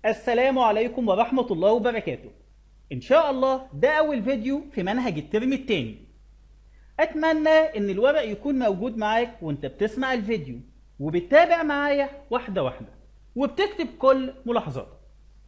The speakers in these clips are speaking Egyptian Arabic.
السلام عليكم ورحمة الله وبركاته إن شاء الله ده أول فيديو في منهج الترم التاني أتمنى إن الورق يكون موجود معاك وإنت بتسمع الفيديو وبتتابع معايا واحدة واحدة وبتكتب كل ملاحظاتك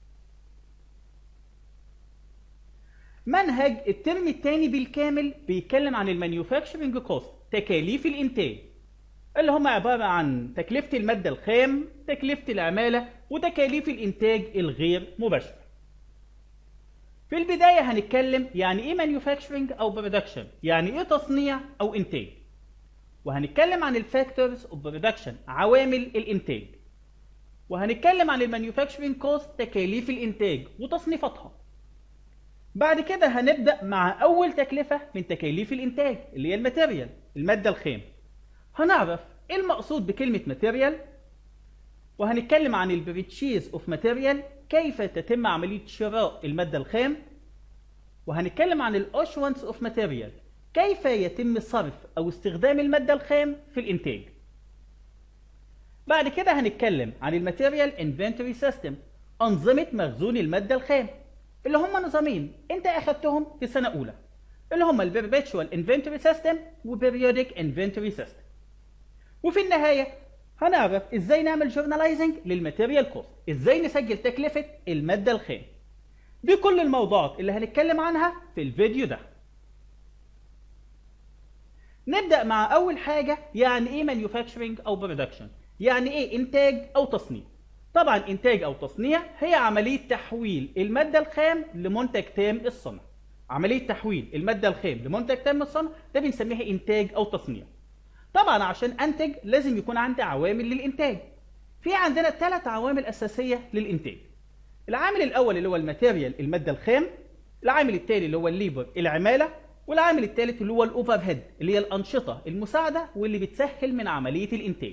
منهج الترم التاني بالكامل بيتكلم عن المانيوفاكتشرنج كوست تكاليف الإنتاج اللي هم عبارة عن تكلفة المادة الخام تكلفة العمالة وتكاليف الإنتاج الغير مباشرة في البداية هنتكلم يعني إيه manufacturing أو production يعني إيه تصنيع أو إنتاج وهنتكلم عن الفاكتورز اوف برودكشن عوامل الإنتاج وهنتكلم عن المانيوفاكتشرنج كوست تكاليف الإنتاج وتصنيفاتها بعد كده هنبدأ مع أول تكلفة من تكاليف الإنتاج اللي هي الماتيريال المادة الخام هنعرف ايه المقصود بكلمة ماتيريال وهنتكلم عن البريتشيز اوف ماتيريال كيف تتم عملية شراء المادة الخام وهنتكلم عن الاوشوانس اوف ماتيريال كيف يتم صرف او استخدام المادة الخام في الانتاج بعد كده هنتكلم عن الماتيريال انفنتوري سيستم انظمة مخزون المادة الخام اللي هم نظامين انت اخدتهم في سنة اولى اللي هم البيربيتشوال انفنتوري سيستم وبيريودك انفنتوري سيستم وفي النهاية هنعرف ازاي نعمل جورناليزنج للماتيريال كوست ازاي نسجل تكلفة المادة الخام دي كل الموضوعات اللي هنتكلم عنها في الفيديو ده نبدأ مع أول حاجة يعني إيه manufacturing أو production يعني إيه إنتاج أو تصنيع طبعا إنتاج أو تصنيع هي عملية تحويل المادة الخام لمنتج تام الصنع عملية تحويل المادة الخام لمنتج تام الصنع ده بنسميها إنتاج أو تصنيع طبعا عشان انتج لازم يكون عندي عوامل للانتاج في عندنا ثلاث عوامل اساسيه للانتاج العامل الاول اللي هو الماتيريال الماده الخام العامل الثاني اللي هو الليبر العماله والعامل الثالث اللي هو الاوفر هيد اللي هي الانشطه المساعده واللي بتسهل من عمليه الانتاج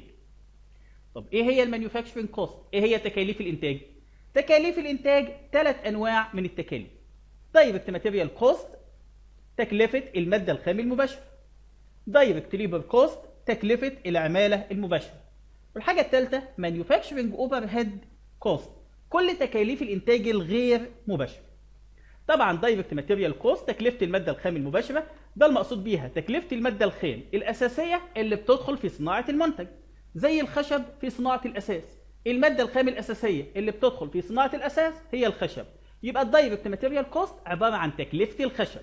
طب ايه هي المانيفاكتشرنج كوست ايه هي تكاليف الانتاج تكاليف الانتاج ثلاث انواع من التكاليف دايركت ماتيريال كوست تكلفه الماده الخام المباشره دايركت ليبر كوست تكلفة العمالة المباشرة. والحاجة الثالثة مانيفاكتشرنج اوفر هيد كوست كل تكاليف الإنتاج الغير مباشرة. طبعا دايركت ماتيريال كوست تكلفة المادة الخام المباشرة ده المقصود بيها تكلفة المادة الخام الأساسية اللي بتدخل في صناعة المنتج زي الخشب في صناعة الأساس. المادة الخام الأساسية اللي بتدخل في صناعة الأساس هي الخشب. يبقى الدايركت ماتيريال كوست عبارة عن تكلفة الخشب.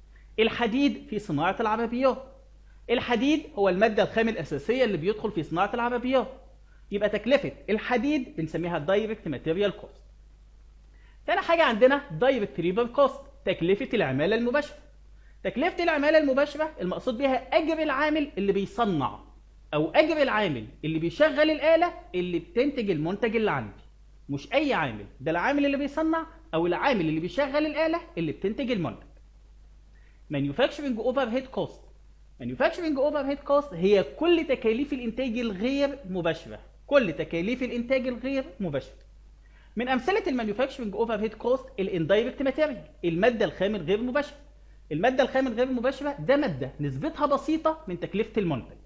الحديد في صناعة العربيات. الحديد هو المادة الخام الأساسية اللي بيدخل في صناعة العربيات يبقى تكلفة الحديد بنسميها دايركت ماتيريال كوست تاني حاجة عندنا دايركت ليبر كوست تكلفة العمالة المباشرة تكلفة العمالة المباشرة المقصود بها أجر العامل اللي بيصنع أو أجر العامل اللي بيشغل الآلة اللي بتنتج المنتج اللي عندي مش أي عامل ده العامل اللي بيصنع أو العامل اللي بيشغل الآلة اللي بتنتج المنتج manufacturing overhead cost manufacturing overhead cost هي كل تكاليف الانتاج الغير مباشره كل تكاليف الانتاج الغير مباشره من امثله المانيفاكتشرنج اوفر هيد كوست الاندايركت ماتيريال الماده الخام الغير مباشره الماده الخام الغير مباشره ده ماده نسبتها بسيطه من تكلفه المنتج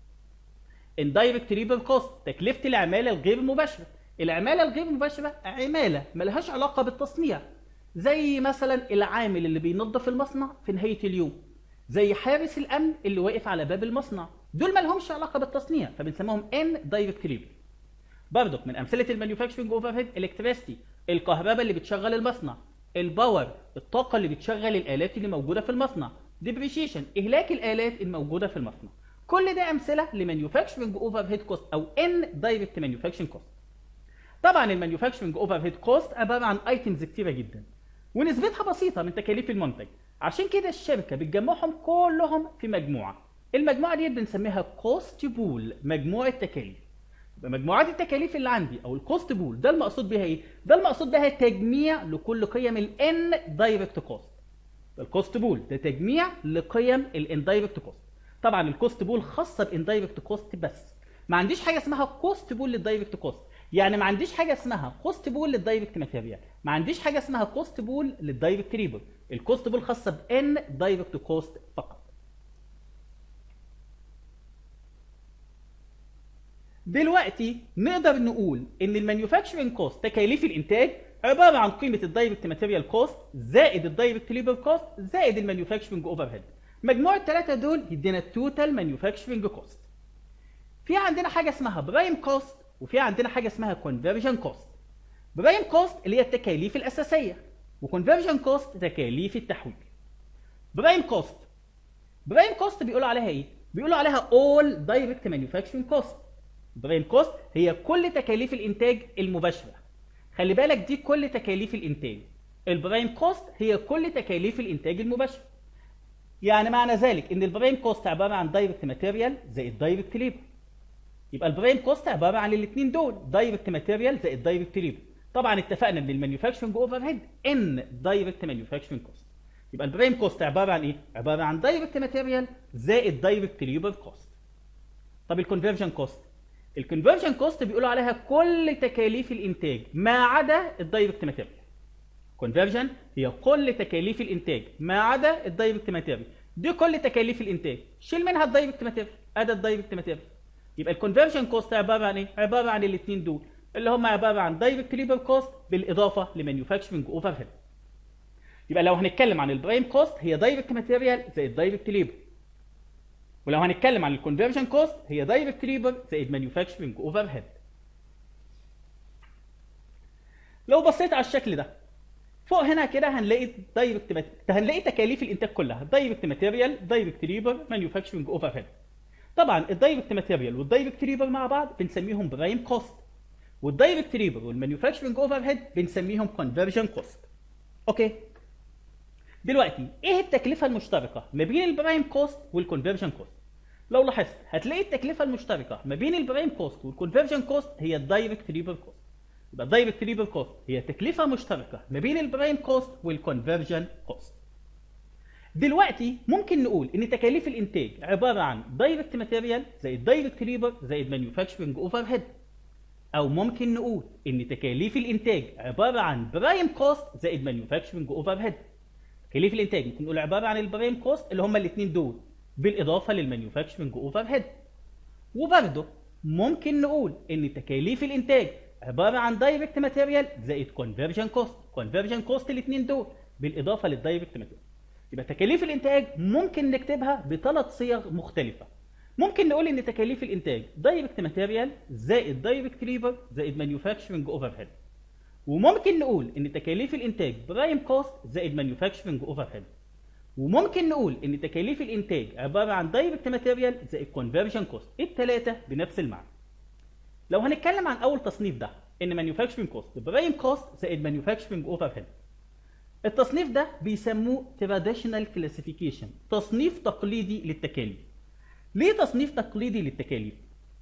اندايركت ليبر كوست تكلفه العماله الغير مباشره العماله الغير مباشره عماله ملهاش علاقه بالتصنيع زي مثلا العامل اللي بينظف المصنع في نهايه اليوم زي حارس الامن اللي واقف على باب المصنع دول ما لهمش علاقه بالتصنيع فبنسميهم ان دايركت ليبر برضك من امثله المانيفاكتشرنج اوفر هيد الكتريستي الكهرباء اللي بتشغل المصنع الباور الطاقه اللي بتشغل الالات اللي موجوده في المصنع ديبريشيشن اهلاك الالات الموجوده في المصنع كل ده امثله لمانيفاكتشرنج اوفر هيد كوست او ان دايركت مانيفاكتشرنج كوست طبعا المانيفاكتشرنج اوفر هيد كوست عباره عن ايتمز كتيره جدا ونسبتها بسيطه من تكاليف المنتج عشان كده الشركه بتجمعهم كلهم في مجموعه المجموعه دي بنسميها كوست بول مجموعه تكاليف يبقى مجموعات التكاليف اللي عندي او الكوست بول ده المقصود بها ايه ده المقصود بها تجميع لكل قيم الان دايركت كوست الكوست بول ده تجميع لقيم الاندايركت كوست طبعا الكوست بول خاصه باندايركت كوست بس ما عنديش حاجه اسمها كوست بول للدايركت كوست يعني ما عنديش حاجه اسمها كوست بول للدايركت ماتيريال ما عنديش حاجه اسمها كوست بول للدايركت ليبر الكوست بول خاصه بان دايركت كوست فقط دلوقتي نقدر نقول ان المانيفاكتشرنج كوست تكاليف الانتاج عباره عن قيمه الدايركت ماتيريال كوست زائد الدايركت ليبر كوست زائد المانيفاكتشرنج اوفر هيد مجموع الثلاثه دول يدينا التوتال مانيفاكتشرنج كوست في عندنا حاجه اسمها برايم كوست وفي عندنا حاجه اسمها كونفرجن كوست برايم كوست اللي هي التكاليف الاساسيه وكونفرجن كوست تكاليف التحويل برايم كوست برايم كوست بيقولوا عليها ايه بيقولوا عليها all direct manufacturing cost برايم كوست هي كل تكاليف الانتاج المباشره خلي بالك دي كل تكاليف الانتاج البرايم كوست هي كل تكاليف الانتاج المباشره يعني معنى ذلك ان البرايم كوست عباره عن دايركت ماتيريال زائد دايركت ليبر يبقى البرايم كوست عباره عن الاثنين دول دايركت ماتيريال زائد دايركت ليبر طبعا اتفقنا من المانيفاكتشرنج اوفر هيد ان دايركت مانيفاكتشرنج كوست يبقى البرايم كوست عباره عن ايه عباره عن دايركت ماتيريال زائد دايركت ليبر كوست طب الكونفرجن كوست الكونفرجن كوست بيقولوا عليها كل تكاليف الانتاج ما عدا الدايركت ماتيريال كونفرجن هي كل تكاليف الانتاج ما عدا الدايركت ماتيريال دي كل تكاليف الانتاج شيل منها الدايركت ماتيريال ادي الدايركت ماتيريال يبقى الكونفرجن كوست عباره عن ايه عباره عن الاثنين دول اللي هم عباره عن دايركت ليبر كوست بالاضافه لمانيفاكتشرنج اوفر هيد يبقى لو هنتكلم عن البرايم كوست هي دايركت ماتيريال زائد دايركت ليبر ولو هنتكلم عن الكونفرجن كوست هي دايركت ليبر زائد مانيفاكتشرنج اوفر هيد لو بصيت على الشكل ده فوق هنا كده هنلاقي دايركت مات... هنلاقي تكاليف الانتاج كلها دايركت ماتيريال دايركت ليبر مانيفاكتشرنج اوفر هيد طبعا الدايركت ماتيريال والدايركت ليبر مع بعض بنسميهم برايم كوست والدايركت ليبر والمانيفاكتشرنج اوفر هيد بنسميهم كونفرجن كوست اوكي دلوقتي ايه التكلفه المشتركه ما بين البرايم كوست والكونفرجن كوست لو لاحظت هتلاقي التكلفه المشتركه ما بين البرايم كوست والكونفرجن كوست هي الدايركت ليبر كوست يبقى الدايركت ليبر كوست هي تكلفه مشتركه ما بين البرايم كوست والكونفرجن كوست دلوقتي ممكن نقول ان تكاليف الانتاج عباره عن دايركت ماتيريال زائد دايركت ليبر زائد مانيفاكتشرنج اوفر هيد او ممكن نقول ان تكاليف الانتاج عباره عن برايم كوست زائد مانيفاكتشرنج اوفر هيد تكاليف الانتاج ممكن نقول عباره عن البرايم كوست اللي هم الاثنين دول بالاضافه للمانيفاكتشرنج اوفر هيد وبرده ممكن نقول ان تكاليف الانتاج عباره عن دايركت ماتيريال زائد كونفرجن كوست كونفرجن كوست الاثنين دول بالاضافه للدايركت ماتيريال يبقى تكاليف الانتاج ممكن نكتبها بثلاث صيغ مختلفه ممكن نقول ان تكاليف الانتاج دايركت ماتيريال زائد دايركت ليبر زائد مانيفاكتشرنج اوفر هيد وممكن نقول ان تكاليف الانتاج برايم كوست زائد مانيفاكتشرنج اوفر هيد وممكن نقول ان تكاليف الانتاج عباره عن دايركت ماتيريال زائد كونفرجن كوست الثلاثه بنفس المعنى لو هنتكلم عن اول تصنيف ده ان مانيفاكتشرنج كوست برايم كوست زائد مانيفاكتشرنج اوفر هيد التصنيف ده بيسموه تراديشنال كلاسيفيكيشن تصنيف تقليدي للتكاليف ليه تصنيف تقليدي للتكاليف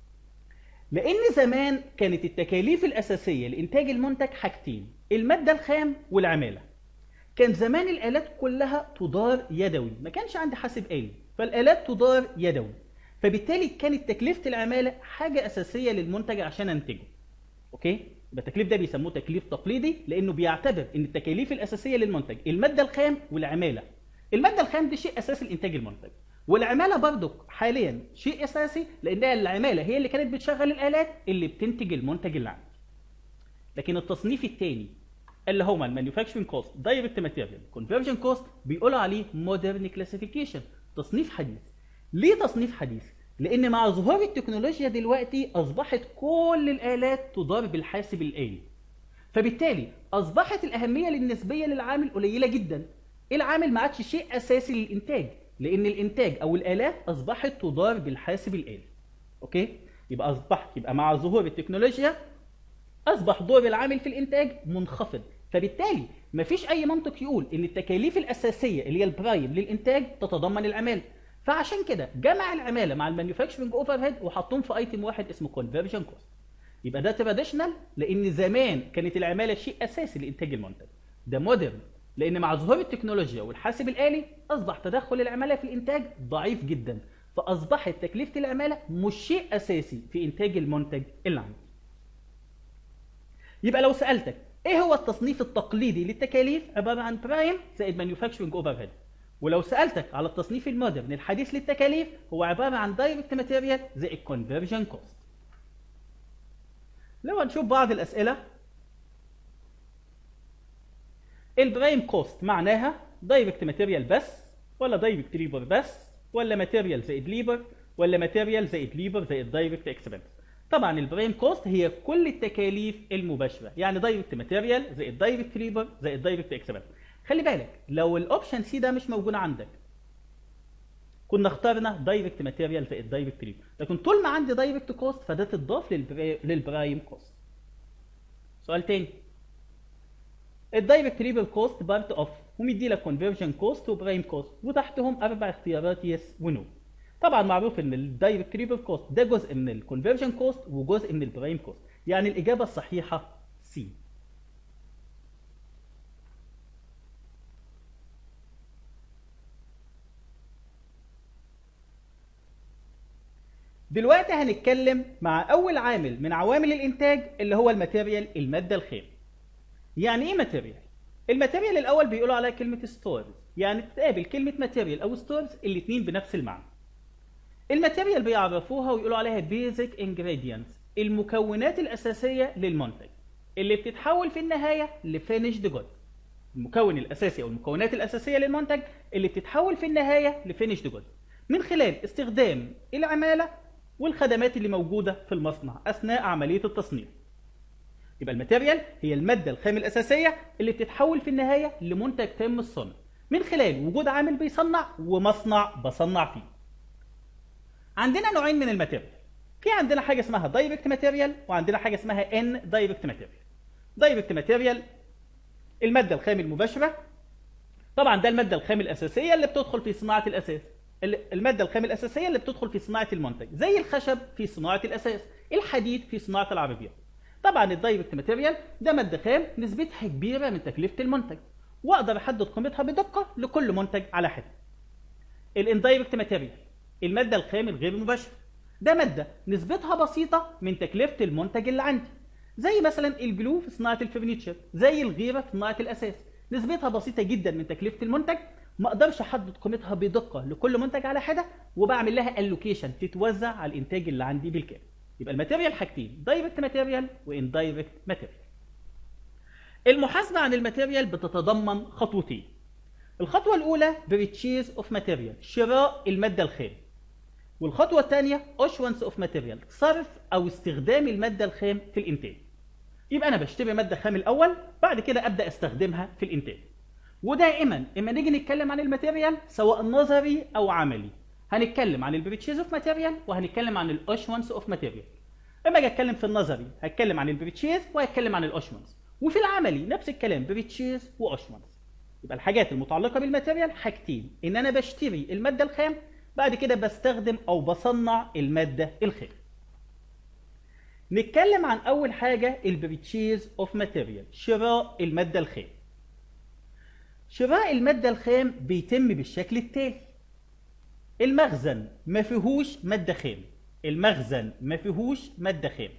لان زمان كانت التكاليف الاساسيه لانتاج المنتج حاجتين الماده الخام والعماله كان زمان الالات كلها تدار يدوي ما كانش عندي حاسب آلي فالالات تدار يدوي فبالتالي كانت تكلفه العماله حاجه اساسيه للمنتج عشان انتجه اوكي يبقى التكليف ده بيسموه تكليف تقليدي لانه بيعتبر ان التكاليف الاساسيه للمنتج الماده الخام والعماله الماده الخام دي شيء اساسي لانتاج المنتج والعماله برضك حاليا شيء اساسي لانها العماله هي اللي كانت بتشغل الالات اللي بتنتج المنتج اللي عندي لكن التصنيف الثاني اللي هو المانيفاكتشرنج كوست دايركت ماتيريال كونفرجن كوست بيقولوا عليه مودرن كلاسيفيكيشن تصنيف حديث ليه تصنيف حديث لان مع ظهور التكنولوجيا دلوقتي اصبحت كل الالات تدار بالحاسب الالي فبالتالي اصبحت الاهميه النسبيه للعامل قليله جدا العامل ما عادش شيء اساسي للانتاج لان الانتاج او الالات اصبحت تدار بالحاسب الالي اوكي يبقى اصبح يبقى مع ظهور التكنولوجيا اصبح دور العامل في الانتاج منخفض فبالتالي مفيش اي منطق يقول ان التكاليف الاساسيه اللي هي البرايم للانتاج تتضمن العماله فعشان كده جمع العماله مع المانيفاكتشرنج اوفر هيد وحطهم في ايتم واحد اسمه كونفرجن كوست يبقى ده تراديشنال لان زمان كانت العماله شيء اساسي لانتاج المنتج ده مودرن لان مع ظهور التكنولوجيا والحاسب الالي اصبح تدخل العماله في الانتاج ضعيف جدا فاصبحت تكلفه العماله مش شيء اساسي في انتاج المنتج اللي عندي يبقى لو سالتك ايه هو التصنيف التقليدي للتكاليف عباره عن برايم زائد مانيفاكتشرنج اوفر هيد ولو سالتك على التصنيف المودرن الحديث للتكاليف هو عباره عن دايركت ماتيريال زائد كونفرجن كوست لو هنشوف بعض الاسئله البرايم كوست معناها دايركت ماتيريال بس ولا دايركت ليبر بس ولا ماتيريال زائد ليبر ولا ماتيريال زائد ليبر زائد دايركت اكسبنس طبعا البرايم كوست هي كل التكاليف المباشره يعني دايركت ماتيريال زائد دايركت ليبر زائد دايركت اكسبنس خلي بالك لو الاوبشن سي ده مش موجود عندك كنا اخترنا دايركت ماتيريال زائد دايركت ليبر لكن طول ما عندي دايركت كوست فده تضاف للبرا- للبرايم كوست سؤال تاني الدايركت ليبر كوست بارت اوف ومدي لك كونفرجن كوست وبرايم كوست وتحتهم اربع اختيارات يس ونو طبعا معروف ان الدايركت ليبر كوست ده جزء من الكونفرجن كوست وجزء من البرايم كوست يعني الاجابه الصحيحه سي دلوقتي هنتكلم مع اول عامل من عوامل الانتاج اللي هو الماتيريال الماده الخام يعني ايه ماتيريال الماتيريال الاول بيقولوا عليها كلمه ستورز يعني تقابل كلمه ماتيريال او ستورز الاثنين بنفس المعنى الماتيريال بيعرفوها ويقولوا عليها بيزك انجريدينتس المكونات الاساسيه للمنتج اللي بتتحول في النهايه لفينيشد جودز المكون الاساسي او المكونات الاساسيه للمنتج اللي بتتحول في النهايه لفينيشد جودز من خلال استخدام العماله والخدمات اللي موجوده في المصنع اثناء عمليه التصنيع يبقى الماتيريال هي الماده الخام الاساسيه اللي بتتحول في النهايه لمنتج تم الصنع من خلال وجود عامل بيصنع ومصنع بصنع فيه عندنا نوعين من الماتيريال في عندنا حاجه اسمها دايركت ماتيريال وعندنا حاجه اسمها ان دايركت ماتيريال دايركت ماتيريال الماده الخام المباشره طبعا ده الماده الخام الاساسيه اللي بتدخل في صناعه الاساس ال- الماده الخام الاساسيه اللي بتدخل في صناعه المنتج زي الخشب في صناعه الاساس الحديد في صناعه العربيات طبعا الدايركت ماتيريال ده ماده خام نسبتها كبيره من تكلفه المنتج واقدر احدد قيمتها بدقه لكل منتج على حده الاندايركت ماتيريال الماده الخام الغير المباشره ده ماده نسبتها بسيطه من تكلفه المنتج اللي عندي زي مثلا الجلو في صناعه الفرنيتشر زي الغيره في صناعه الاساس نسبتها بسيطه جدا من تكلفه المنتج ما اقدرش احدد قيمتها بدقه لكل منتج على حده وبعمل لها الوكيشن تتوزع على الانتاج اللي عندي بالكامل يبقى الماتيريال حاجتين دايركت ماتيريال واندايركت ماتيريال المحاسبه عن الماتيريال بتتضمن خطوتين الخطوه الاولى بريتشيز اوف ماتيريال شراء الماده الخام والخطوه الثانيه اوشوانس اوف ماتيريال صرف او استخدام الماده الخام في الانتاج يبقى انا بشتري ماده خام الاول بعد كده ابدا استخدمها في الانتاج ودائما اما نيجي نتكلم عن الماتيريال سواء نظري او عملي هنتكلم عن البريتشيز اوف ماتيريال وهنتكلم عن الاوشوانس اوف ماتيريال اما اجي اتكلم في النظري هتكلم عن البريتشيز وهتكلم عن الاوشوانس وفي العملي نفس الكلام بريتشيز واوشوانس يبقى الحاجات المتعلقه بالماتيريال حاجتين ان انا بشتري الماده الخام بعد كده بستخدم او بصنع الماده الخام نتكلم عن اول حاجه البريتشيز اوف ماتيريال شراء الماده الخام شراء الماده الخام بيتم بالشكل التالي المخزن ما فيهوش ماده خام المخزن ما فيهوش ماده خام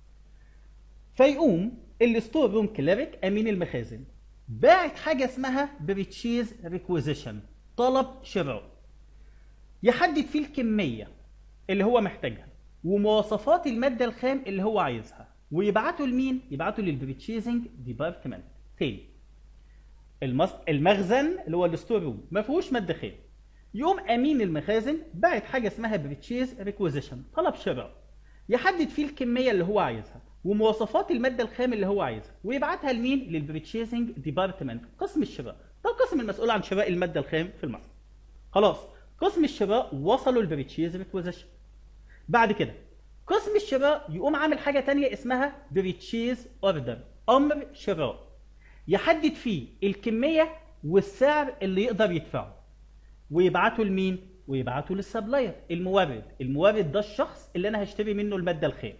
فيقوم الستور روم كلاريك امين المخازن باعت حاجه اسمها بريتشيز ريكويزيشن طلب شراء يحدد فيه الكميه اللي هو محتاجها ومواصفات الماده الخام اللي هو عايزها ويبعته لمين يبعته للبريتشيزنج ديبارتمنت تاني المص... المخزن اللي هو الستور روم ما فيهوش ماده خام يقوم امين المخازن باعت حاجه اسمها بريتشيز ريكويزيشن طلب شراء يحدد فيه الكميه اللي هو عايزها ومواصفات الماده الخام اللي هو عايزها ويبعتها لمين للبريتشيزنج ديبارتمنت قسم الشراء ده القسم المسؤول عن شراء الماده الخام في المصنع خلاص قسم الشراء وصلوا البريتشيز ريكويزيشن بعد كده قسم الشراء يقوم عامل حاجه تانية اسمها بريتشيز اوردر امر شراء يحدد فيه الكميه والسعر اللي يقدر يدفعه ويبعته لمين ويبعته للسبلاير المورد المورد ده الشخص اللي انا هشتري منه الماده الخام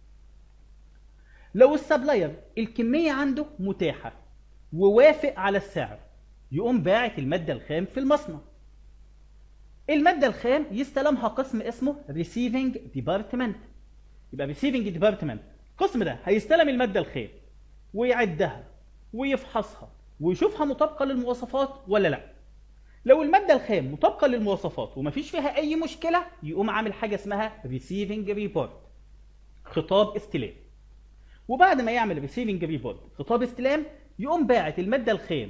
لو السبلاير الكميه عنده متاحه ووافق على السعر يقوم باعت الماده الخام في المصنع الماده الخام يستلمها قسم اسمه ريسيفنج ديبارتمنت يبقى ريسيفنج ديبارتمنت القسم ده هيستلم الماده الخام ويعدها ويفحصها ويشوفها مطابقه للمواصفات ولا لا لو الماده الخام مطابقه للمواصفات ومفيش فيها اي مشكله يقوم عامل حاجه اسمها ريسيفنج ريبورت خطاب استلام وبعد ما يعمل ريسيفنج ريبورت خطاب استلام يقوم باعت الماده الخام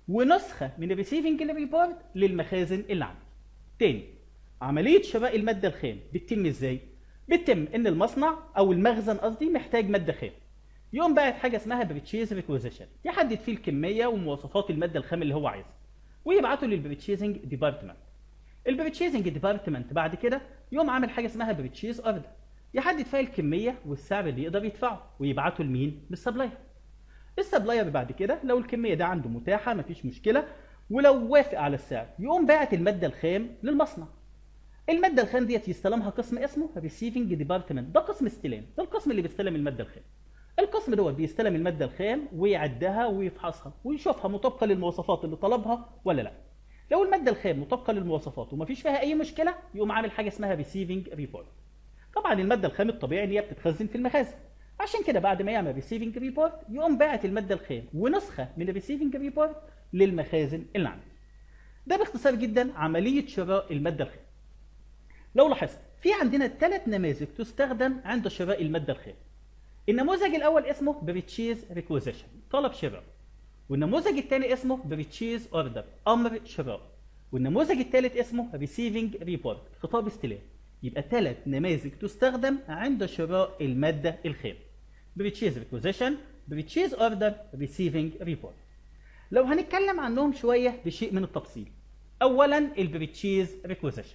ونسخه من الريسيفنج ريبورت للمخازن اللي عندي تاني عمليه شراء الماده الخام بتتم ازاي بتتم ان المصنع او المخزن قصدي محتاج ماده خام يقوم باعت حاجه اسمها بريتشيز ريكوزيشن يحدد فيه الكميه ومواصفات الماده الخام اللي هو عايزها ويبعته للبريتشيزنج ديبارتمنت البريتشيزنج ديبارتمنت بعد كده يقوم عامل حاجه اسمها بريتشيز اوردر يحدد فيها الكميه والسعر اللي يقدر يدفعه ويبعته لمين للسبلاير السبلاير بعد كده لو الكميه ده عنده متاحه مفيش مشكله ولو وافق على السعر يقوم باعت الماده الخام للمصنع الماده الخام ديت يستلمها قسم اسمه ريسيفنج ديبارتمنت ده قسم استلام ده القسم اللي بيستلم الماده الخام القسم دوت بيستلم الماده الخام ويعدها ويفحصها ويشوفها مطابقه للمواصفات اللي طلبها ولا لا لو الماده الخام مطابقه للمواصفات ومفيش فيها اي مشكله يقوم عامل حاجه اسمها ريسيفنج ريبورت طبعا الماده الخام الطبيعي اللي هي بتتخزن في المخازن عشان كده بعد ما يعمل ريسيفنج ريبورت يقوم باعت الماده الخام ونسخه من الريسيفنج ريبورت للمخازن اللي عنده ده باختصار جدا عمليه شراء الماده الخام لو لاحظت في عندنا ثلاث نماذج تستخدم عند شراء الماده الخام النموذج الاول اسمه بريتشيز ريكوزيشن طلب شراء والنموذج الثاني اسمه بريتشيز اوردر امر شراء والنموذج الثالث اسمه ريسيفنج ريبورت خطاب استلام يبقى ثلاث نماذج تستخدم عند شراء الماده الخام بريتشيز ريكوزيشن بريتشيز اوردر ريسيفنج ريبورت لو هنتكلم عنهم شويه بشيء من التفصيل اولا البريتشيز ريكوزيشن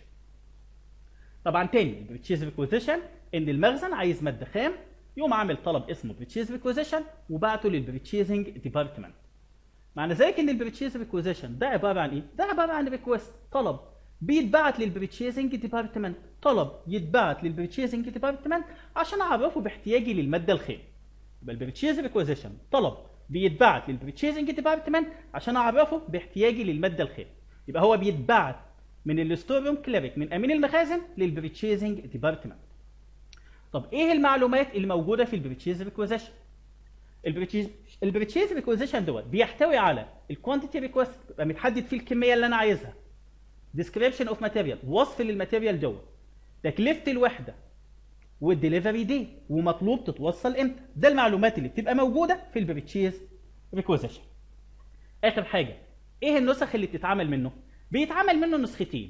طبعا تاني البريتشيز ريكوزيشن ان المخزن عايز ماده خام يقوم عامل طلب اسمه بريتشيز ريكوزيشن وبعته للبريتشيزنج ديبارتمنت معنى ذلك ان البريتشيز ريكوزيشن ده عباره عن ايه ده عباره عن ريكوست طلب بيتبعت للبريتشيزنج ديبارتمنت طلب يتبعت للبريتشيزنج ديبارتمنت عشان اعرفه باحتياجي للماده الخام يبقى البريتشيز ريكوزيشن طلب بيتبعت للبريتشيزنج ديبارتمنت عشان اعرفه باحتياجي للماده الخام يبقى هو بيتبعت من الستور روم كليريك من امين المخازن للبريتشيزنج ديبارتمنت طب ايه المعلومات اللي موجوده في البريتشيز ريكوزيشن البريتشيز البريتشيز ريكوزيشن دوت بيحتوي على الكوانتيتي ريكوست يبقى متحدد فيه الكميه اللي انا عايزها ديسكريبشن اوف ماتيريال وصف للماتيريال دوت تكلفه الوحده والدليفري دي ومطلوب تتوصل امتى ده المعلومات اللي بتبقى موجوده في البريتشيز ريكوزيشن اخر حاجه ايه النسخ اللي بتتعمل منه بيتعمل منه نسختين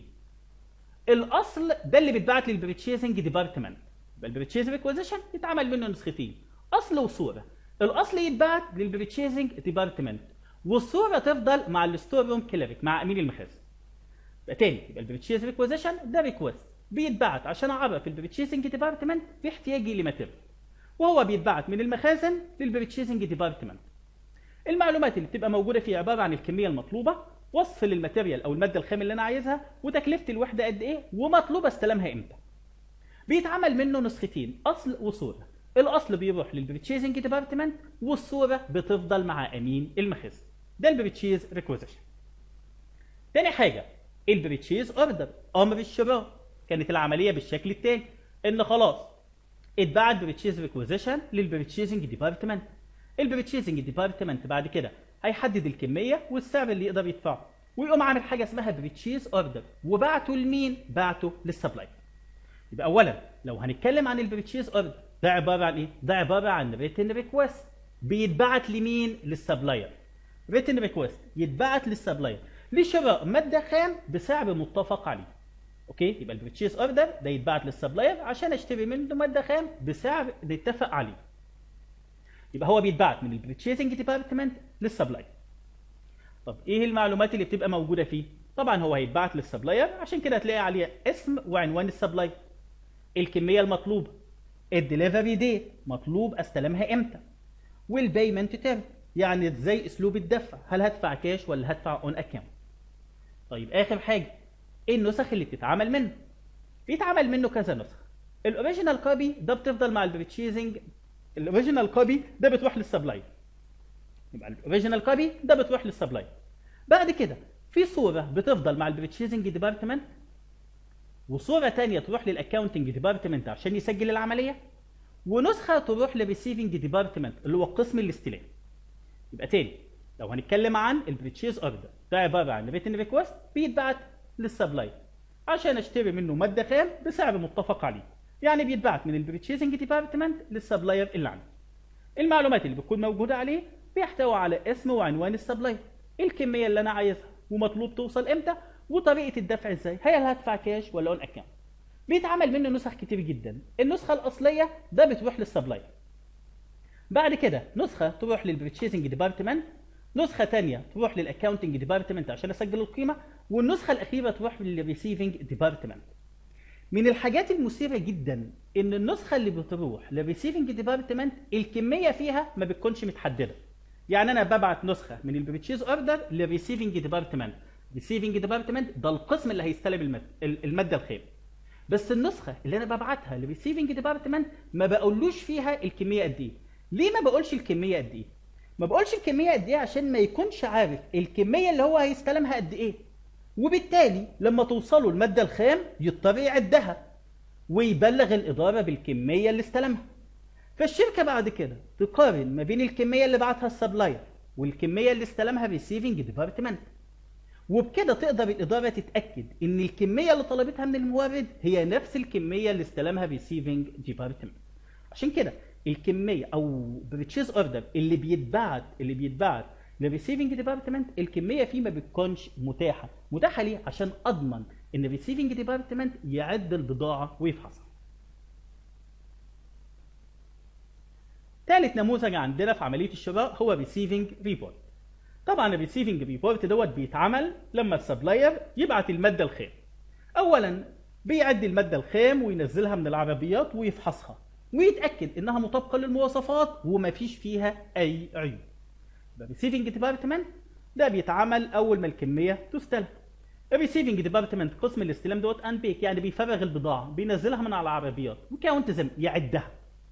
الاصل ده اللي بيتبعت للبريتشيزنج ديبارتمنت يبقى البريتشيز ريكوزيشن يتعمل منه نسختين اصل وصوره الاصل يتبعت للبريتشيزنج ديبارتمنت والصوره تفضل مع الستور روم كليريك مع امين المخازن يبقى تاني يبقى البريتشيز ريكوزيشن ده ريكوست بيتبعت عشان اعرف البريتشيزنج ديبارتمنت في احتياجي لماتيريال وهو بيتبعت من المخازن للبريتشيزنج ديبارتمنت المعلومات اللي بتبقى موجوده فيه عباره عن الكميه المطلوبه وصف للماتيريال او الماده الخام اللي انا عايزها وتكلفه الوحده قد ايه ومطلوب استلمها امتى بيتعمل منه نسختين اصل وصوره الاصل بيروح للبريتشيزنج ديبارتمنت والصوره بتفضل مع امين المخازن ده البريتشيز ريكوزيشن تاني حاجه البريتشيز اوردر امر الشراء كانت العمليه بالشكل التالي ان خلاص اتبعت بريتشيز ريكوزيشن للبريتشيزنج ديبارتمنت البريتشيزنج ديبارتمنت بعد كده هيحدد الكميه والسعر اللي يقدر يدفعه ويقوم عامل حاجه اسمها بريتشيز اوردر وبعته لمين بعته للسبلاير يبقى اولا لو هنتكلم عن البريتشيز اوردر ده عباره عن ايه ده عباره عن ريتن ريكوست بيتبعت لمين للسبلاير ريتن ريكوست يتبعت للسبلاير لشراء ماده خام بسعر متفق عليه اوكي يبقى البريتشيز اوردر ده يتبعت للسبلاير عشان اشتري منه ماده خام بسعر نتفق عليه يبقى هو بيتبعت من البريتشيزنج ديبارتمنت للسبلاير طب ايه المعلومات اللي بتبقى موجوده فيه طبعا هو هيتبعت للسبلاير عشان كده هتلاقي عليه اسم وعنوان السبلاير الكميه المطلوبه الدليفري ديت مطلوب استلمها امتى والبيمنت تيرم يعني ازاي اسلوب الدفع هل هدفع كاش ولا هدفع اون اكونت طيب اخر حاجه ايه النسخ اللي بتتعمل منه بيتعمل منه كذا نسخه الاوريجينال كوبي ده بتفضل مع البريتشيزنج الاوريجينال كوبي ده بتروح للسبلاير يبقى الاوريجينال كوبي ده بتروح للسبلاير بعد كده في صوره بتفضل مع البريتشيزنج ديبارتمنت وصوره ثانيه تروح للاكاونتنج ديبارتمنت عشان يسجل العمليه ونسخه تروح للريسيفنج ديبارتمنت اللي هو قسم الاستلام يبقى تاني لو هنتكلم عن البريتشيز اوردر ده عباره عن ريتن ريكوست بيتبعت للسبلاير عشان اشتري منه ماده خام بسعر متفق عليه يعني بيتبعت من البريتشيزنج ديبارتمنت للسبلاير اللي عنده المعلومات اللي بتكون موجوده عليه بيحتوي على اسم وعنوان السبلاير الكميه اللي انا عايزها ومطلوب توصل امتى وطريقه الدفع ازاي هل هدفع كاش ولا اون اكونت بيتعمل منه نسخ كتير جدا النسخه الاصليه ده بتروح للسبلاير بعد كده نسخه تروح للبرتشيزنج ديبارتمنت نسخه تانية تروح للاكاونتنج ديبارتمنت عشان اسجل القيمه والنسخه الاخيره تروح للريسيفنج ديبارتمنت من الحاجات المثيره جدا ان النسخه اللي بتروح للريسيفنج ديبارتمنت الكميه فيها ما بتكونش متحدده يعني انا ببعت نسخه من البرتشيز اوردر للريسيفنج ديبارتمنت ريسيفنج ديبارتمنت ده القسم اللي هيستلم المد... الماده الخام بس النسخه اللي انا ببعتها للريسيفنج ديبارتمنت ما بقولوش فيها الكميه قد ايه ليه ما بقولش الكميه قد ايه ما بقولش الكميه قد ايه عشان ما يكونش عارف الكميه اللي هو هيستلمها قد ايه وبالتالي لما توصله الماده الخام يضطر يعدها ويبلغ الاداره بالكميه اللي استلمها فالشركه بعد كده تقارن ما بين الكميه اللي بعتها السبلاير والكميه اللي استلمها الريسيفنج ديبارتمنت وبكده تقدر الاداره تتاكد ان الكميه اللي طلبتها من المورد هي نفس الكميه اللي استلمها الريسيفنج ديبارتمنت عشان كده الكميه او بريتشيز اوردر اللي بيتبعت اللي بيتبعت للريسيفنج ديبارتمنت الكميه فيه ما بتكونش متاحه متاحه ليه عشان اضمن ان الريسيفنج ديبارتمنت يعد البضاعه ويفحصها ثالث نموذج عندنا في عمليه الشراء هو ريسيفنج ريبورت طبعا الريسيفنج ريبورت دوت بيتعمل لما السبلاير يبعت الماده الخام اولا بيعد الماده الخام وينزلها من العربيات ويفحصها ويتاكد انها مطابقه للمواصفات ومفيش فيها اي عيوب الريسيفنج ديبارتمنت ده بيتعمل اول ما الكميه تستلم الريسيفنج ديبارتمنت قسم الاستلام دوت ان بيك يعني بيفرغ البضاعه بينزلها من على العربيات وكاونت زم يعدها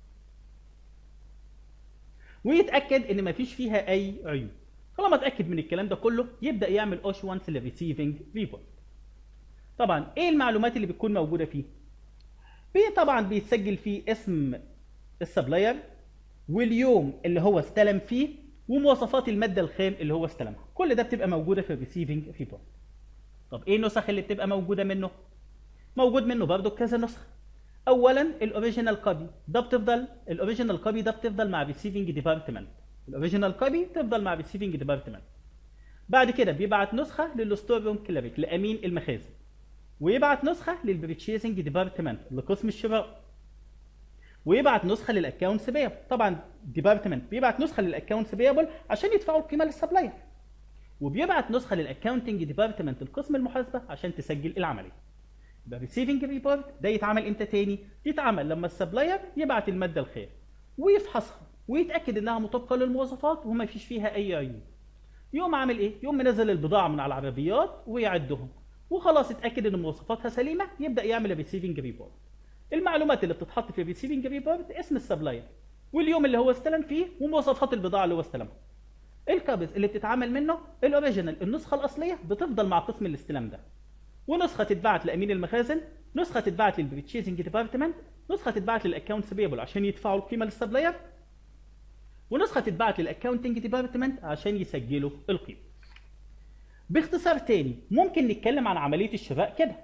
ويتاكد ان مفيش فيها اي عيوب طالما اتاكد من الكلام ده كله يبدا يعمل اوش وانس للريسيفنج ريبورت طبعا ايه المعلومات اللي بتكون موجوده فيه بي طبعا بيتسجل فيه اسم السبلاير واليوم اللي هو استلم فيه ومواصفات الماده الخام اللي هو استلمها كل ده بتبقى موجوده في الريسيفنج ريبورت طب ايه النسخ اللي بتبقى موجوده منه موجود منه برضه كذا نسخه اولا الاوريجينال كوبي ده بتفضل الاوريجينال كوبي ده بتفضل مع الريسيفنج ديبارتمنت الاوريجينال كوبي تفضل مع الريسيفنج ديبارتمنت بعد كده بيبعت نسخه للستور روم كليريك لامين المخازن ويبعت نسخه للبريتشيزنج ديبارتمنت لقسم الشراء ويبعت نسخه للاكونتس بيبل طبعا ديبارتمنت بيبعت نسخه للاكونتس بيبل عشان يدفعوا القيمه للسبلاير وبيبعت نسخه للاكونتنج ديبارتمنت القسم المحاسبه عشان تسجل العمليه يبقى ريسيفنج ريبورت ده يتعمل امتى تاني يتعمل لما السبلاير يبعت الماده الخام ويفحصها ويتاكد انها مطابقه للمواصفات وما فيش فيها اي عيوب يقوم عامل ايه يقوم منزل البضاعه من على العربيات ويعدهم وخلاص اتاكد ان مواصفاتها سليمه يبدا يعمل الريسيفنج ريبورت المعلومات اللي بتتحط في الريسيفنج ريبورت اسم السبلاير واليوم اللي هو استلم فيه ومواصفات البضاعه اللي هو استلمها الكابز اللي بتتعمل منه الاوريجينال النسخه الاصليه بتفضل مع قسم الاستلام ده ونسخه تتبعت لامين المخازن نسخه تتبعت للبريتشيزنج ديبارتمنت نسخه تتبعت للاكونتس بيبل عشان يدفعوا القيمه للسبلاير ونسخه تتبعت للاكونتنج ديبارتمنت عشان يسجلوا القيمه باختصار تاني ممكن نتكلم عن عمليه الشراء كده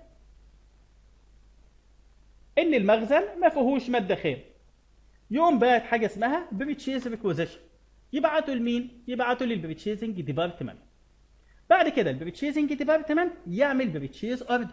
ان المخزن ما فيهوش ماده خام يقوم باعت حاجه اسمها بريتشيز ريكوزيشن يبعتوا لمين يبعتوا للبريتشيزنج ديبارتمنت بعد كده البريتشيزنج ديبارتمنت يعمل بريتشيز اوردر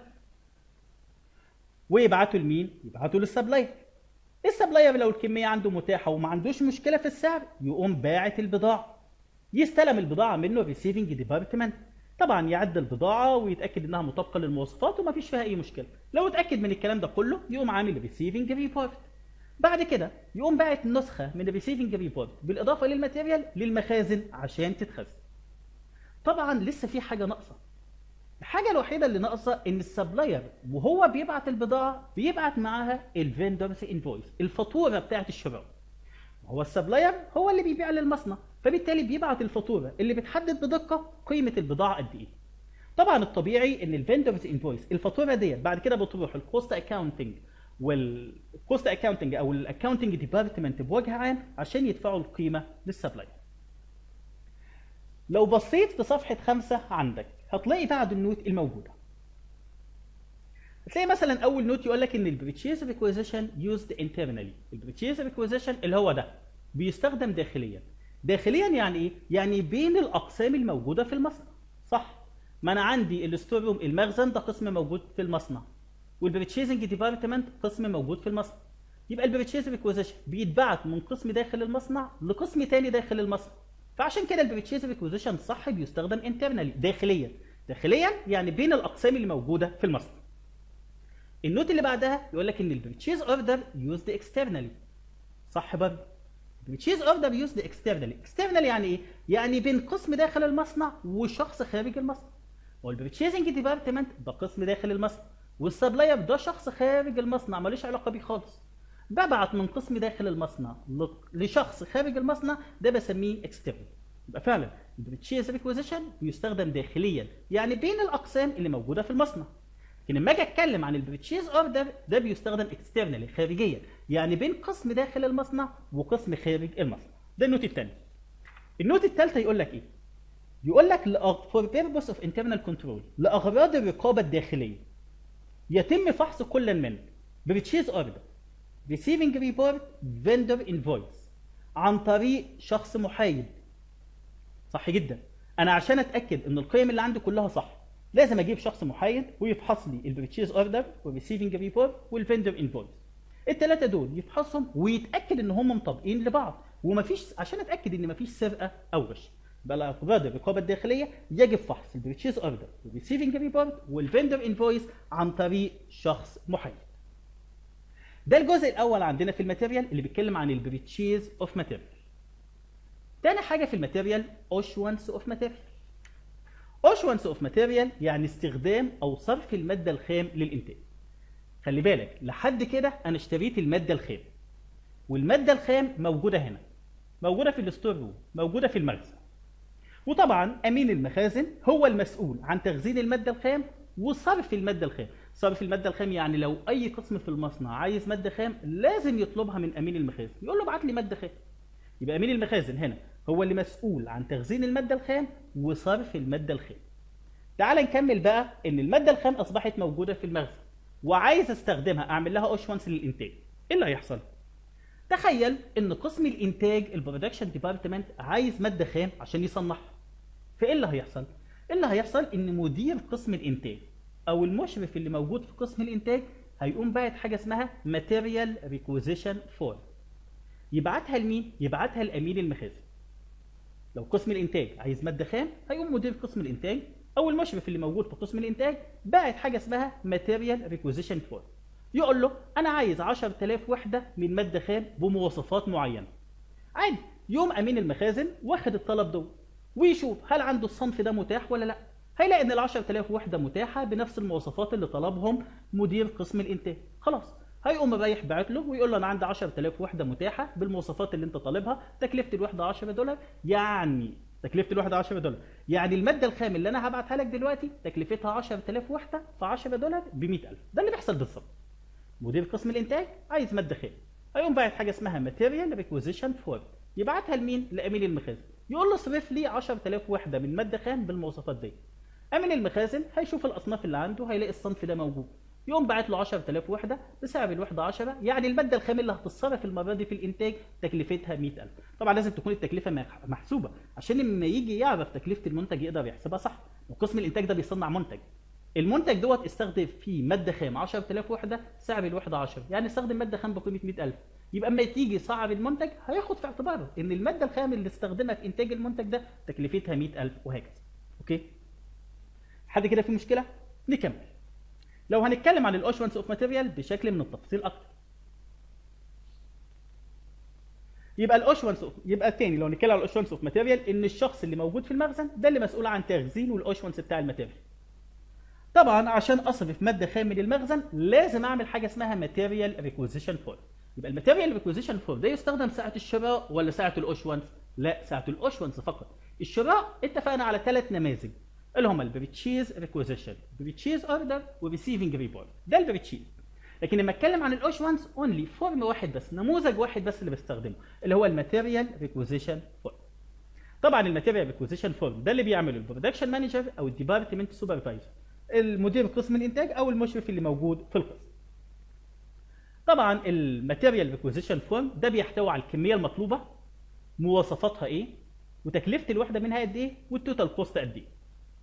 ويبعتوا لمين يبعتوا للسبلاير السبلاير لو الكميه عنده متاحه وما عندوش مشكله في السعر يقوم باعت البضاعه يستلم البضاعه منه الريسيفنج ديبارتمنت طبعا يعد البضاعه ويتاكد انها مطابقه للمواصفات وما فيش فيها اي مشكله لو اتاكد من الكلام ده كله يقوم عامل ريسيفنج ريبورت بعد كده يقوم باعت نسخه من الريسيفنج ريبورت بالاضافه للماتيريال للمخازن عشان تتخزن طبعا لسه في حاجه ناقصه الحاجه الوحيده اللي ناقصه ان السبلاير وهو بيبعت البضاعه بيبعت معاها الفيندرز انفويس الفاتوره بتاعه الشراء هو السبلاير هو اللي بيبيع للمصنع فبالتالي بيبعت الفاتوره اللي بتحدد بدقه قيمه البضاعه قد ايه طبعا الطبيعي ان الفيندرز انفويس الفاتوره ديت بعد كده بتروح الكوست اكاونتنج والكوست اكاونتنج او الاكاونتنج ديبارتمنت بوجه عام عشان يدفعوا القيمه للسبلاير لو بصيت في صفحه خمسة عندك هتلاقي بعد النوت الموجوده هتلاقي مثلا اول نوت يقول لك ان البريتشيز ريكويزيشن يوزد انترنالي البريتشيز ريكويزيشن اللي هو ده بيستخدم داخليا داخليا يعني ايه يعني بين الاقسام الموجوده في المصنع صح ما انا عندي الستور روم المخزن ده قسم موجود في المصنع والبريتشيزنج ديبارتمنت قسم موجود في المصنع يبقى البريتشيز ريكوزيشن بيتبعت من قسم داخل المصنع لقسم تاني داخل المصنع فعشان كده البريتشيز ريكوزيشن صح بيستخدم انترنالي داخليا داخليا يعني بين الاقسام اللي موجوده في المصنع النوت اللي بعدها يقول لك ان البريتشيز اوردر يوزد اكسترنالي صح برضه البريتشيز اوردر يوزد اكسترنالي اكسترنالي يعني ايه يعني بين قسم داخل المصنع وشخص خارج المصنع والبريتشيزنج ديبارتمنت ده قسم داخل المصنع والسبلاير ده شخص خارج المصنع ملوش علاقه بيه خالص ببعت من قسم داخل المصنع ل- لشخص خارج المصنع ده بسميه اكسترنال يبقى فعلا البريتشيز ريكوزيشن بيستخدم داخليا يعني بين الاقسام اللي موجوده في المصنع لكن لما اجي اتكلم عن البريتشيز اوردر ده بيستخدم اكسترنالي خارجيا يعني بين قسم داخل المصنع وقسم خارج المصنع ده النوت الثاني النوت الثالثه يقول لك ايه يقول لك لأغ- for purpose of internal control لاغراض الرقابه الداخليه يتم فحص كل من بريتشيز اوردر receiving report vendor invoice عن طريق شخص محايد صح جدا انا عشان اتاكد ان القيم اللي عندي كلها صح لازم اجيب شخص محايد ويفحص لي البريتشيز اوردر والريسيفنج ريبورت والفندر انفويس الثلاثه دول يفحصهم ويتاكد ان هم مطابقين لبعض ومفيش عشان اتاكد ان مفيش سرقه او غش بقى لاغراض الرقابه الداخليه يجب فحص البريتشيز اوردر والريسيفنج ريبورت والفندر انفويس عن طريق شخص محايد ده الجزء الاول عندنا في الماتيريال اللي بيتكلم عن البريتشيز اوف ماتيريال تاني حاجه في الماتيريال اوشوانس اوف ماتيريال اوشوانس اوف ماتيريال يعني استخدام او صرف الماده الخام للانتاج خلي بالك لحد كده انا اشتريت الماده الخام والماده الخام موجوده هنا موجوده في الستور روم موجوده في المخزن وطبعا امين المخازن هو المسؤول عن تخزين الماده الخام وصرف الماده الخام صرف الماده الخام يعني لو اي قسم في المصنع عايز ماده خام لازم يطلبها من امين المخازن يقول له ابعت لي ماده خام يبقى امين المخازن هنا هو اللي مسؤول عن تخزين الماده الخام وصرف الماده الخام تعال نكمل بقى ان الماده الخام اصبحت موجوده في المخزن وعايز استخدمها اعمل لها اوشوانس للانتاج ايه اللي هيحصل تخيل ان قسم الانتاج البرودكشن ديبارتمنت عايز ماده خام عشان يصنعها فايه اللي هيحصل ايه اللي هيحصل ان مدير قسم الانتاج او المشرف اللي موجود في قسم الانتاج هيقوم باعت حاجه اسمها ماتيريال ريكوزيشن فورم يبعتها لمين يبعتها لامين المخازن لو قسم الانتاج عايز ماده خام هيقوم مدير قسم الانتاج او المشرف اللي موجود في قسم الانتاج باعت حاجه اسمها ماتيريال ريكوزيشن فورم يقول له انا عايز 10000 وحده من ماده خام بمواصفات معينه عادي يوم امين المخازن واخد الطلب ده ويشوف هل عنده الصنف ده متاح ولا لا هيلاقي ان ال 10000 وحده متاحه بنفس المواصفات اللي طلبهم مدير قسم الانتاج خلاص هيقوم رايح باعت له ويقول له انا عندي 10000 وحده متاحه بالمواصفات اللي انت طالبها تكلفه الوحده 10 دولار يعني تكلفه الوحده 10 دولار يعني الماده الخام اللي انا هبعتها لك دلوقتي تكلفتها 10000 وحده في 10 دولار ب 100000 ده اللي بيحصل بالظبط مدير قسم الانتاج عايز ماده خام هيقوم باعت حاجه اسمها ماتيريال ريكوزيشن فورم يبعتها لمين لامين المخازن يقول له اصرف لي 10000 وحده من ماده خام بالمواصفات دي امين المخازن هيشوف الاصناف اللي عنده هيلاقي الصنف ده موجود يقوم باعت له 10000 وحده بسعر الوحده 10 يعني الماده الخام اللي هتتصرف المره دي في الانتاج تكلفتها 100000 طبعا لازم تكون التكلفه مح- محسوبه عشان لما يجي يعرف تكلفه المنتج يقدر يحسبها صح وقسم الانتاج ده بيصنع منتج المنتج دوت استخدم فيه ماده خام 10000 وحده سعر الوحده 10 يعني استخدم ماده خام بقيمه 100000 يبقى اما تيجي يسعر المنتج هياخد في اعتباره ان الماده الخام اللي استخدمها في انتاج المنتج ده تكلفتها 100000 وهكذا اوكي حد كده في مشكله نكمل لو هنتكلم عن الاوشوانس اوف ماتيريال بشكل من التفصيل اكتر يبقى الاوشوانس يبقى تاني لو هنتكلم عن الاوشوانس اوف ماتيريال ان الشخص اللي موجود في المخزن ده اللي مسؤول عن تخزين والاوشوانس بتاع الماتيريال طبعا عشان اصرف ماده خام من المخزن لازم اعمل حاجه اسمها ماتيريال ريكوزيشن فورم يبقى الماتيريال ريكوزيشن فورم ده يستخدم ساعه الشراء ولا ساعه الاوشوانس لا ساعه الاوشوانس فقط الشراء اتفقنا على ثلاث نماذج اللي هم البريتشيز ريكوزيشن بريتشيز اوردر وريسيفنج ريبورت ده البريتشيز لكن لما اتكلم عن الاوشوانس اونلي فورم واحد بس نموذج واحد بس اللي بستخدمه اللي هو الماتيريال ريكوزيشن فورم طبعا الماتيريال ريكوزيشن فورم ده اللي بيعمله البرودكشن مانجر او الديبارتمنت سوبرفايزر المدير قسم الانتاج او المشرف اللي موجود في القسم طبعا الماتيريال ريكوزيشن فورم ده بيحتوي على الكميه المطلوبه مواصفاتها ايه وتكلفه الوحده منها قد ايه والتوتال كوست قد ايه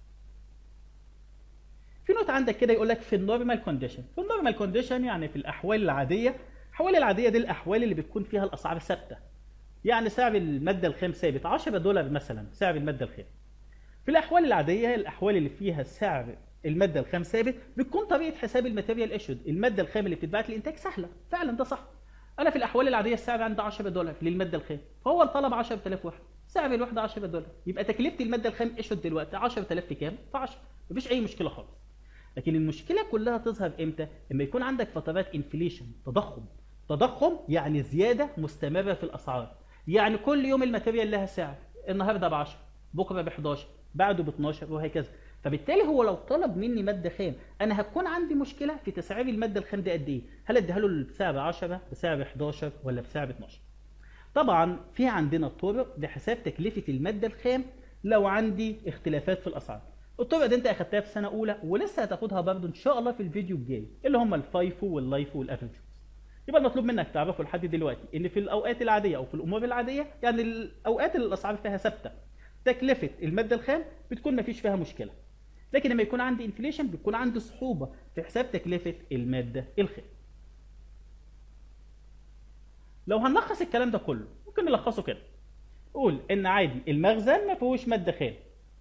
في نوت عندك كده يقول لك في النورمال كونديشن في النورمال كونديشن يعني في الاحوال العاديه الاحوال العاديه دي الاحوال اللي بتكون فيها الاسعار ثابته يعني سعر الماده الخام ثابت 10 دولار مثلا سعر الماده الخام في الاحوال العاديه الاحوال اللي فيها سعر الماده الخام ثابت بتكون طريقه حساب الماتيريال ايشود الماده الخام اللي بتتباعت للانتاج سهله فعلا ده صح انا في الاحوال العاديه السعر عندي 10 دولار للماده الخام فهو الطلب 10000 وحده سعر الوحده 10 دولار يبقى تكلفه الماده الخام ايشود دلوقتي 10000 في كام في 10 مفيش اي مشكله خالص لكن المشكله كلها تظهر امتى لما يكون عندك فترات انفليشن تضخم تضخم يعني زياده مستمره في الاسعار يعني كل يوم الماتيريال لها سعر النهارده ب 10 بكره ب 11 بعده ب 12 وهكذا فبالتالي هو لو طلب مني ماده خام انا هتكون عندي مشكله في تسعير الماده الخام دي قد ايه هل اديها له بسعر 10 بسعر 11 ولا بسعر 12 طبعا في عندنا طرق لحساب تكلفه الماده الخام لو عندي اختلافات في الاسعار الطرق دي انت اخدتها في سنه اولى ولسه هتاخدها برضه ان شاء الله في الفيديو الجاي اللي هم الفايفو واللايفو والافريج يبقى المطلوب منك تعرفه لحد دلوقتي ان في الاوقات العاديه او في الامور العاديه يعني الاوقات اللي الاسعار فيها ثابته تكلفه الماده الخام بتكون مفيش فيها مشكله لكن لما يكون عندي انفليشن بيكون عندي صعوبه في حساب تكلفه الماده الخام لو هنلخص الكلام ده كله ممكن نلخصه كده قول ان عادي المخزن ما فيهوش ماده خام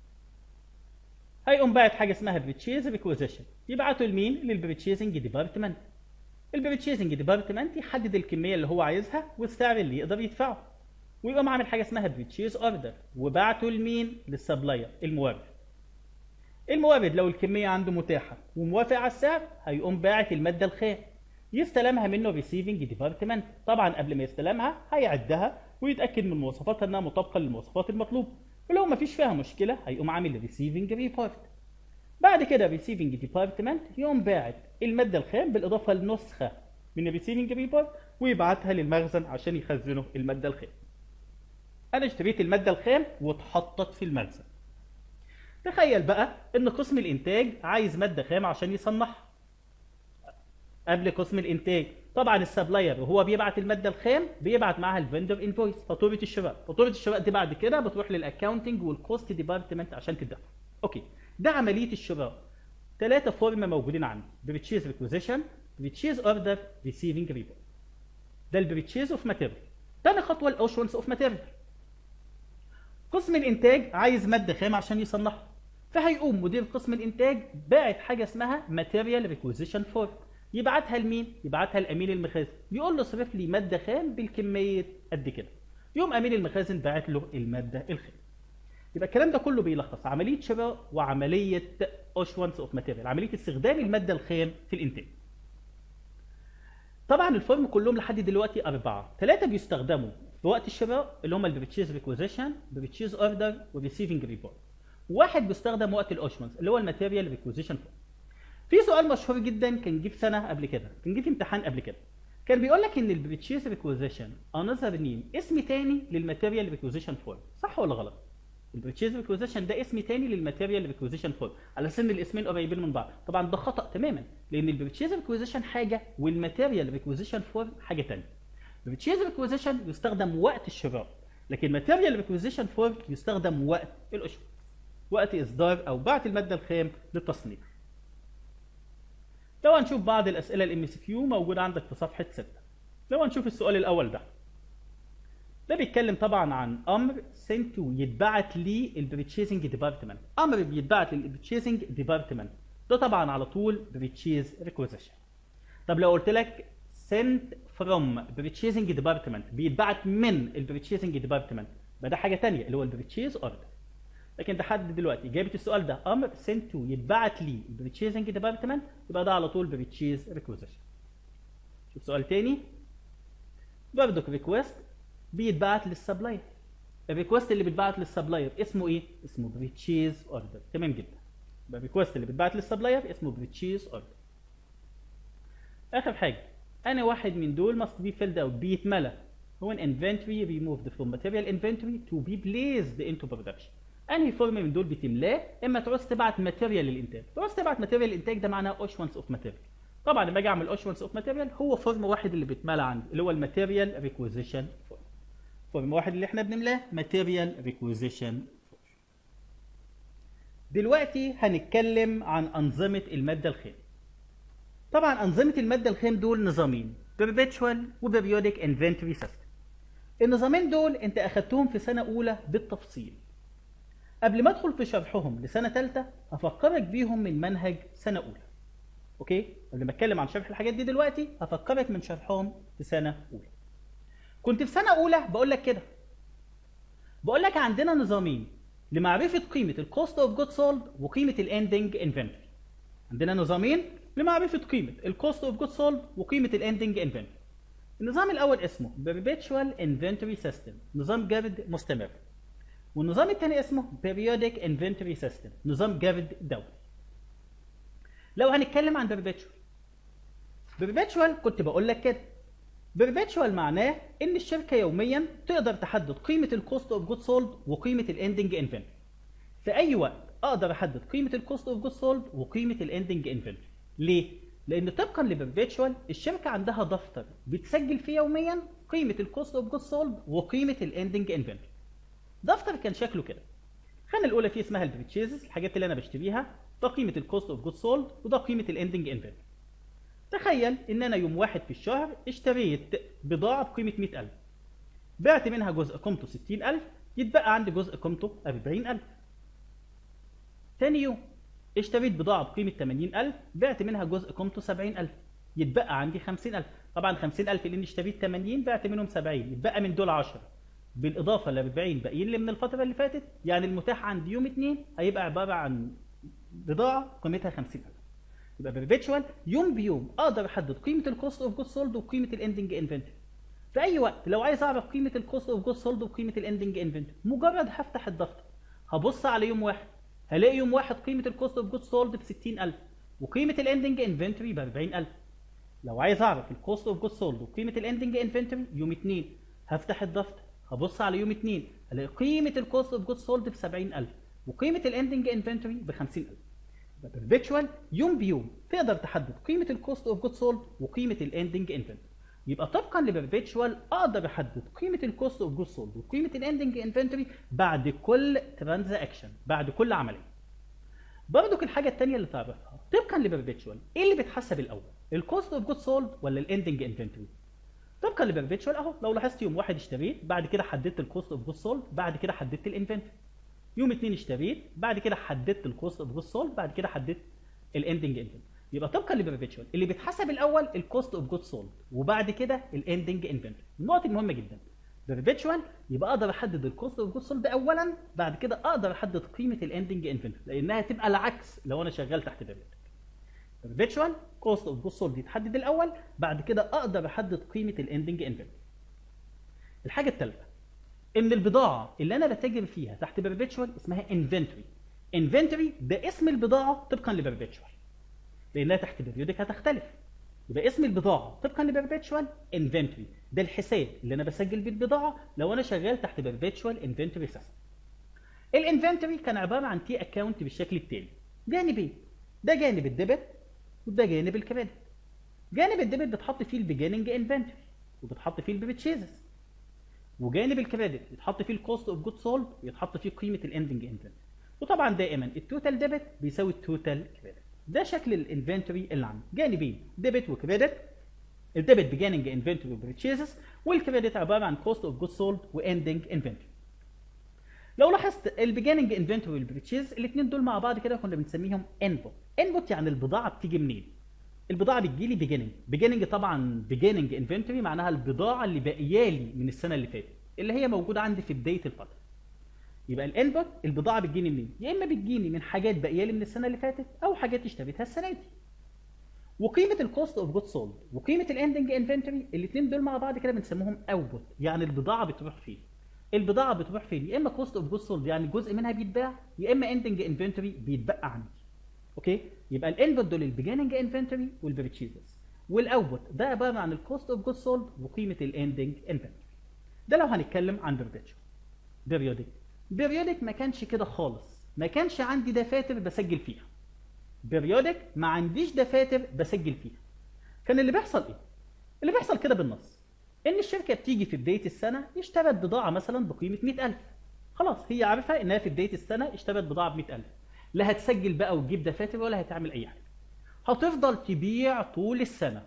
هيقوم باعت حاجه اسمها بريتشيز ريكوزيشن يبعته لمين للبريتشيزنج ديبارتمنت البريتشيزنج ديبارتمنت يحدد الكميه اللي هو عايزها والسعر اللي يقدر يدفعه ويقوم عامل حاجه اسمها بريتشيز اوردر وبعته لمين للسبلاير المورد المورد لو الكميه عنده متاحه وموافق على السعر هيقوم باعت الماده الخام يستلمها منه ريسيفنج ديبارتمنت طبعا قبل ما يستلمها هيعدها ويتاكد من مواصفاتها انها مطابقه للمواصفات المطلوبه ولو ما فيش فيها مشكله هيقوم عامل ريسيفنج ريبورت بعد كده ريسيفنج ديبارتمنت يقوم باعت الماده الخام بالاضافه لنسخه من الريسيفنج ريبورت ويبعتها للمخزن عشان يخزنوا الماده الخام انا اشتريت الماده الخام واتحطت في المخزن تخيل بقى ان قسم الانتاج عايز ماده خام عشان يصنعها قبل قسم الانتاج طبعا السبلاير وهو بيبعت الماده الخام بيبعت معاها الفندر انفويس فاتوره الشراء فاتوره الشراء دي بعد كده بتروح للاكاونتنج والكوست ديبارتمنت عشان تدفع اوكي ده عمليه الشراء ثلاثه فورم موجودين عندي بريتشيز ريكوزيشن بريتشيز اوردر ريسيفنج ريبورت ده البريتشيز اوف ماتيريال تاني خطوه الاوشونس اوف ماتيريال قسم الانتاج عايز ماده خام عشان يصنعها فهيقوم مدير قسم الانتاج باعت حاجه اسمها ماتيريال ريكوزيشن فورم يبعتها لمين؟ يبعتها لامين المخازن يقول له صرف لي ماده خام بالكميه قد كده يقوم امين المخازن باعت له الماده الخام يبقى الكلام ده كله بيلخص عمليه شراء وعمليه اوشوانس اوف ماتيريال عمليه استخدام الماده الخام في الانتاج طبعا الفورم كلهم لحد دلوقتي اربعه ثلاثه بيستخدموا في وقت الشراء اللي هم البريتشيز ريكوزيشن بريتشيز اوردر وريسيفنج ريبورت واحد بيستخدم وقت الاوشوانس اللي هو الماتيريال ريكوزيشن فورم في سؤال مشهور جدا كان جه في سنه قبل كده كان جه في امتحان قبل كده كان بيقول لك ان البريتشيز ريكوزيشن انذر نيم اسم تاني للماتيريال ريكوزيشن فورم صح ولا غلط البريتشيز ريكوزيشن ده اسم تاني للماتيريال ريكوزيشن فورم على سن الاسمين قريبين من بعض طبعا ده خطا تماما لان البريتشيز ريكوزيشن حاجه والماتيريال ريكوزيشن فورم حاجه ثانيه البريتشيز ريكوزيشن يستخدم وقت الشراء لكن ماتيريال ريكوزيشن فورم يستخدم وقت الاشهر وقت اصدار او بعت الماده الخام للتصنيع لو هنشوف بعض الاسئله الام سي كيو موجوده عندك في صفحه 6 لو هنشوف السؤال الاول ده ده بيتكلم طبعا عن امر سنتو يتبعت للبريتشيزنج ديبارتمنت امر بيتبعت للبريتشيزنج ديبارتمنت ده طبعا على طول بريتشيز ريكوزيشن طب لو قلت لك sent from purchasing department بيتبعت من البريتشيزنج ديبارتمنت يبقى ده حاجه ثانيه اللي هو البريتشيز اوردر لكن لحد دلوقتي اجابه السؤال ده امر sent to يتبعت لي البريتشيزنج ديبارتمنت يبقى ده على طول بريتشيز ريكوزيشن شوف سؤال تاني برضك ريكوست بيتبعت للسبلاير الريكوست اللي بيتبعت للسبلاير اسمه ايه؟ اسمه بريتشيز اوردر تمام جدا يبقى الريكوست اللي بيتبعت للسبلاير اسمه بريتشيز اوردر اخر حاجه انا واحد من دول must be filled out بيتملى هو an inventory removed from material inventory to be placed into production انهي فورم من دول بتملاه اما تعوز تبعت ماتيريال للانتاج تعوز تبعت ماتيريال للانتاج ده معناه اوشوانس اوف ماتيريال طبعا لما اجي اعمل اوشوانس اوف ماتيريال هو فورم واحد اللي بيتملى عندي اللي هو الماتيريال ريكوزيشن فورم فورم واحد اللي احنا بنملاه ماتيريال ريكويزيشن دلوقتي هنتكلم عن أنظمة المادة الخام طبعا أنظمة المادة الخام دول نظامين perpetual و periodic inventory system النظامين دول انت اخدتهم في سنة أولى بالتفصيل قبل ما ادخل في شرحهم لسنة تالتة هفكرك بيهم من منهج سنة أولى اوكي قبل ما اتكلم عن شرح الحاجات دي دلوقتي هفكرك من شرحهم في سنة أولى كنت في سنة أولى بقول لك كده بقول لك عندنا نظامين لمعرفة قيمة الكوست اوف جود سولد وقيمة الاندنج انفنتوري عندنا نظامين لمعرفة قيمة الكوست اوف جود سولد وقيمة الاندنج انفنتوري النظام الأول اسمه Perpetual Inventory System نظام جرد مستمر والنظام الثاني اسمه Periodic Inventory System نظام جرد دوري لو هنتكلم عن Perpetual Perpetual كنت بقول لك كده Perpetual معناه ان الشركة يوميا تقدر تحدد قيمة الكوست اوف جود سولد وقيمة الاندنج انفنتوري في اي وقت اقدر احدد قيمة الكوست اوف جود سولد وقيمة الاندنج انفنتوري ليه؟ لان طبقا لبرفيتشوال الشركه عندها دفتر بتسجل فيه يوميا قيمه الكوست اوف جود سولد وقيمه الاندنج انفنتوري دفتر كان شكله كده الخانه الاولى فيه اسمها البريتشيزز الحاجات اللي انا بشتريها ده قيمه الكوست اوف جود سولد وده قيمه الاندنج انفنتوري تخيل ان انا يوم واحد في الشهر اشتريت بضاعه بقيمه 100000 بعت منها جزء قيمته 60000 يتبقى عندي جزء قيمته 40000 تاني يوم اشتريت بضاعة بقيمة 80000 بعت منها جزء قيمته 70000 يتبقى عندي 50000 طبعا 50000 لاني اشتريت 80 بعت منهم 70 يتبقى من دول 10 بالاضافة ل 40 باقيين لي من الفترة اللي فاتت يعني المتاح عندي يوم 2 هيبقى عبارة عن بضاعة قيمتها 50000 يبقى بيرفيتشوال يوم بيوم اقدر احدد قيمة الكوست اوف جود سولد وقيمة الاندنج انفنتوري في اي وقت لو عايز اعرف قيمة الكوست اوف جود سولد وقيمة الاندنج انفنتوري مجرد هفتح الدفتر هبص على يوم واحد هلاقي يوم واحد قيمة الكوست اوف جود سولد ب 60000 وقيمة الاندنج انفنتوري ب 40000 لو عايز اعرف الكوست اوف جود سولد وقيمة الاندنج انفنتوري يوم 2 هفتح الدفتر هبص على يوم 2 هلاقي قيمة الكوست اوف جود سولد ب 70000 وقيمة الاندنج انفنتوري ب 50000 يبقى بيرفيتشوال يوم بيوم تقدر تحدد قيمة الكوست اوف جود سولد وقيمة الاندنج انفنتوري يبقى طبقا لبرفيتشوال اقدر احدد قيمه الكوست اوف جود سولد وقيمه الاندنج انفنتوري بعد كل ترانزاكشن بعد كل عمليه برضك الحاجه الثانيه اللي تعرفها طبقا لبرفيتشوال ايه اللي بيتحسب الاول الكوست اوف جود سولد ولا الاندنج انفنتوري طبقا لبرفيتشوال اهو لو لاحظت يوم واحد اشتريت بعد كده حددت الكوست اوف جود سولد بعد كده حددت الانفنتوري يوم اثنين اشتريت بعد كده حددت الكوست اوف جود سولد بعد كده حددت الاندنج انفنتوري يبقى طبقا لبرفيتشوال اللي بيتحسب الاول الكوست اوف جود سولد وبعد كده الاندنج انفنتوري النقط المهمه جدا برفيتشوال يبقى اقدر احدد الكوست اوف جود سولد اولا بعد كده اقدر احدد قيمه الاندنج انفنتوري لانها تبقى العكس لو انا شغال تحت برفيتشوال برفيتشوال كوست اوف جود سولد يتحدد الاول بعد كده اقدر احدد قيمه الاندنج انفنتوري الحاجه الثالثه ان البضاعه اللي انا بتاجر فيها تحت برفيتشوال اسمها انفنتوري انفنتوري ده اسم البضاعه طبقا لبرفيتشوال لانها تحت بيريودك هتختلف يبقى اسم البضاعه طبقا لبربيتشوال انفنتوري ده الحساب اللي انا بسجل بيه البضاعه لو انا شغال تحت بربيتشوال انفنتوري سيستم الانفنتوري كان عباره عن تي اكونت بالشكل التالي جانبين ده جانب الديبت وده جانب الكريدت جانب الديبت بتحط فيه البيجيننج انفنتوري وبتحط فيه البرتشيزز وجانب الكريدت يتحط فيه الكوست اوف جود سولد ويتحط فيه قيمه الاندنج انفنتوري وطبعا دائما التوتال ديبت بيساوي التوتال كريدت ده شكل الانفنتوري اللي عندي جانبين ديبت وكريدت الديبت بيجاننج انفنتوري وبرتشيزز والكريدت عباره عن كوست اوف جود سولد واندنج انفنتوري لو لاحظت البيجاننج انفنتوري والبرتشيز الاثنين دول مع بعض كده كنا بنسميهم انبوت انبوت يعني البضاعه بتيجي منين البضاعه بتجي لي بيجيننج بيجيننج طبعا بيجيننج انفنتوري معناها البضاعه اللي باقيه لي من السنه اللي فاتت اللي هي موجوده عندي في بدايه الفتره يبقى الانبوت البضاعه بتجيني منين يا اما بتجيني من حاجات باقيه لي من السنه اللي فاتت او حاجات اشتريتها السنه دي وقيمه الكوست اوف جود سولد وقيمه الاندنج انفنتوري الاثنين دول مع بعض كده بنسميهم اوتبوت يعني البضاعه بتروح فين البضاعه بتروح فين يا اما كوست اوف جود سولد يعني جزء منها بيتباع يا اما اندنج انفنتوري بيتبقى عندي اوكي يبقى الانبوت دول البيجيننج انفنتوري والبرتشيزز والاوتبوت ده عباره عن الكوست اوف جود سولد وقيمه الاندنج انفنتوري ده لو هنتكلم عن بيربيتشوال بيريودك بيريودك ما كانش كده خالص ما كانش عندي دفاتر بسجل فيها بيريودك ما عنديش دفاتر بسجل فيها كان اللي بيحصل ايه اللي بيحصل كده بالنص ان الشركه بتيجي في بدايه السنه اشترت بضاعه مثلا بقيمه 100000 خلاص هي عارفه انها في بدايه السنه اشترت بضاعه ب 100000 لا هتسجل بقى وتجيب دفاتر ولا هتعمل اي حاجه هتفضل تبيع طول السنه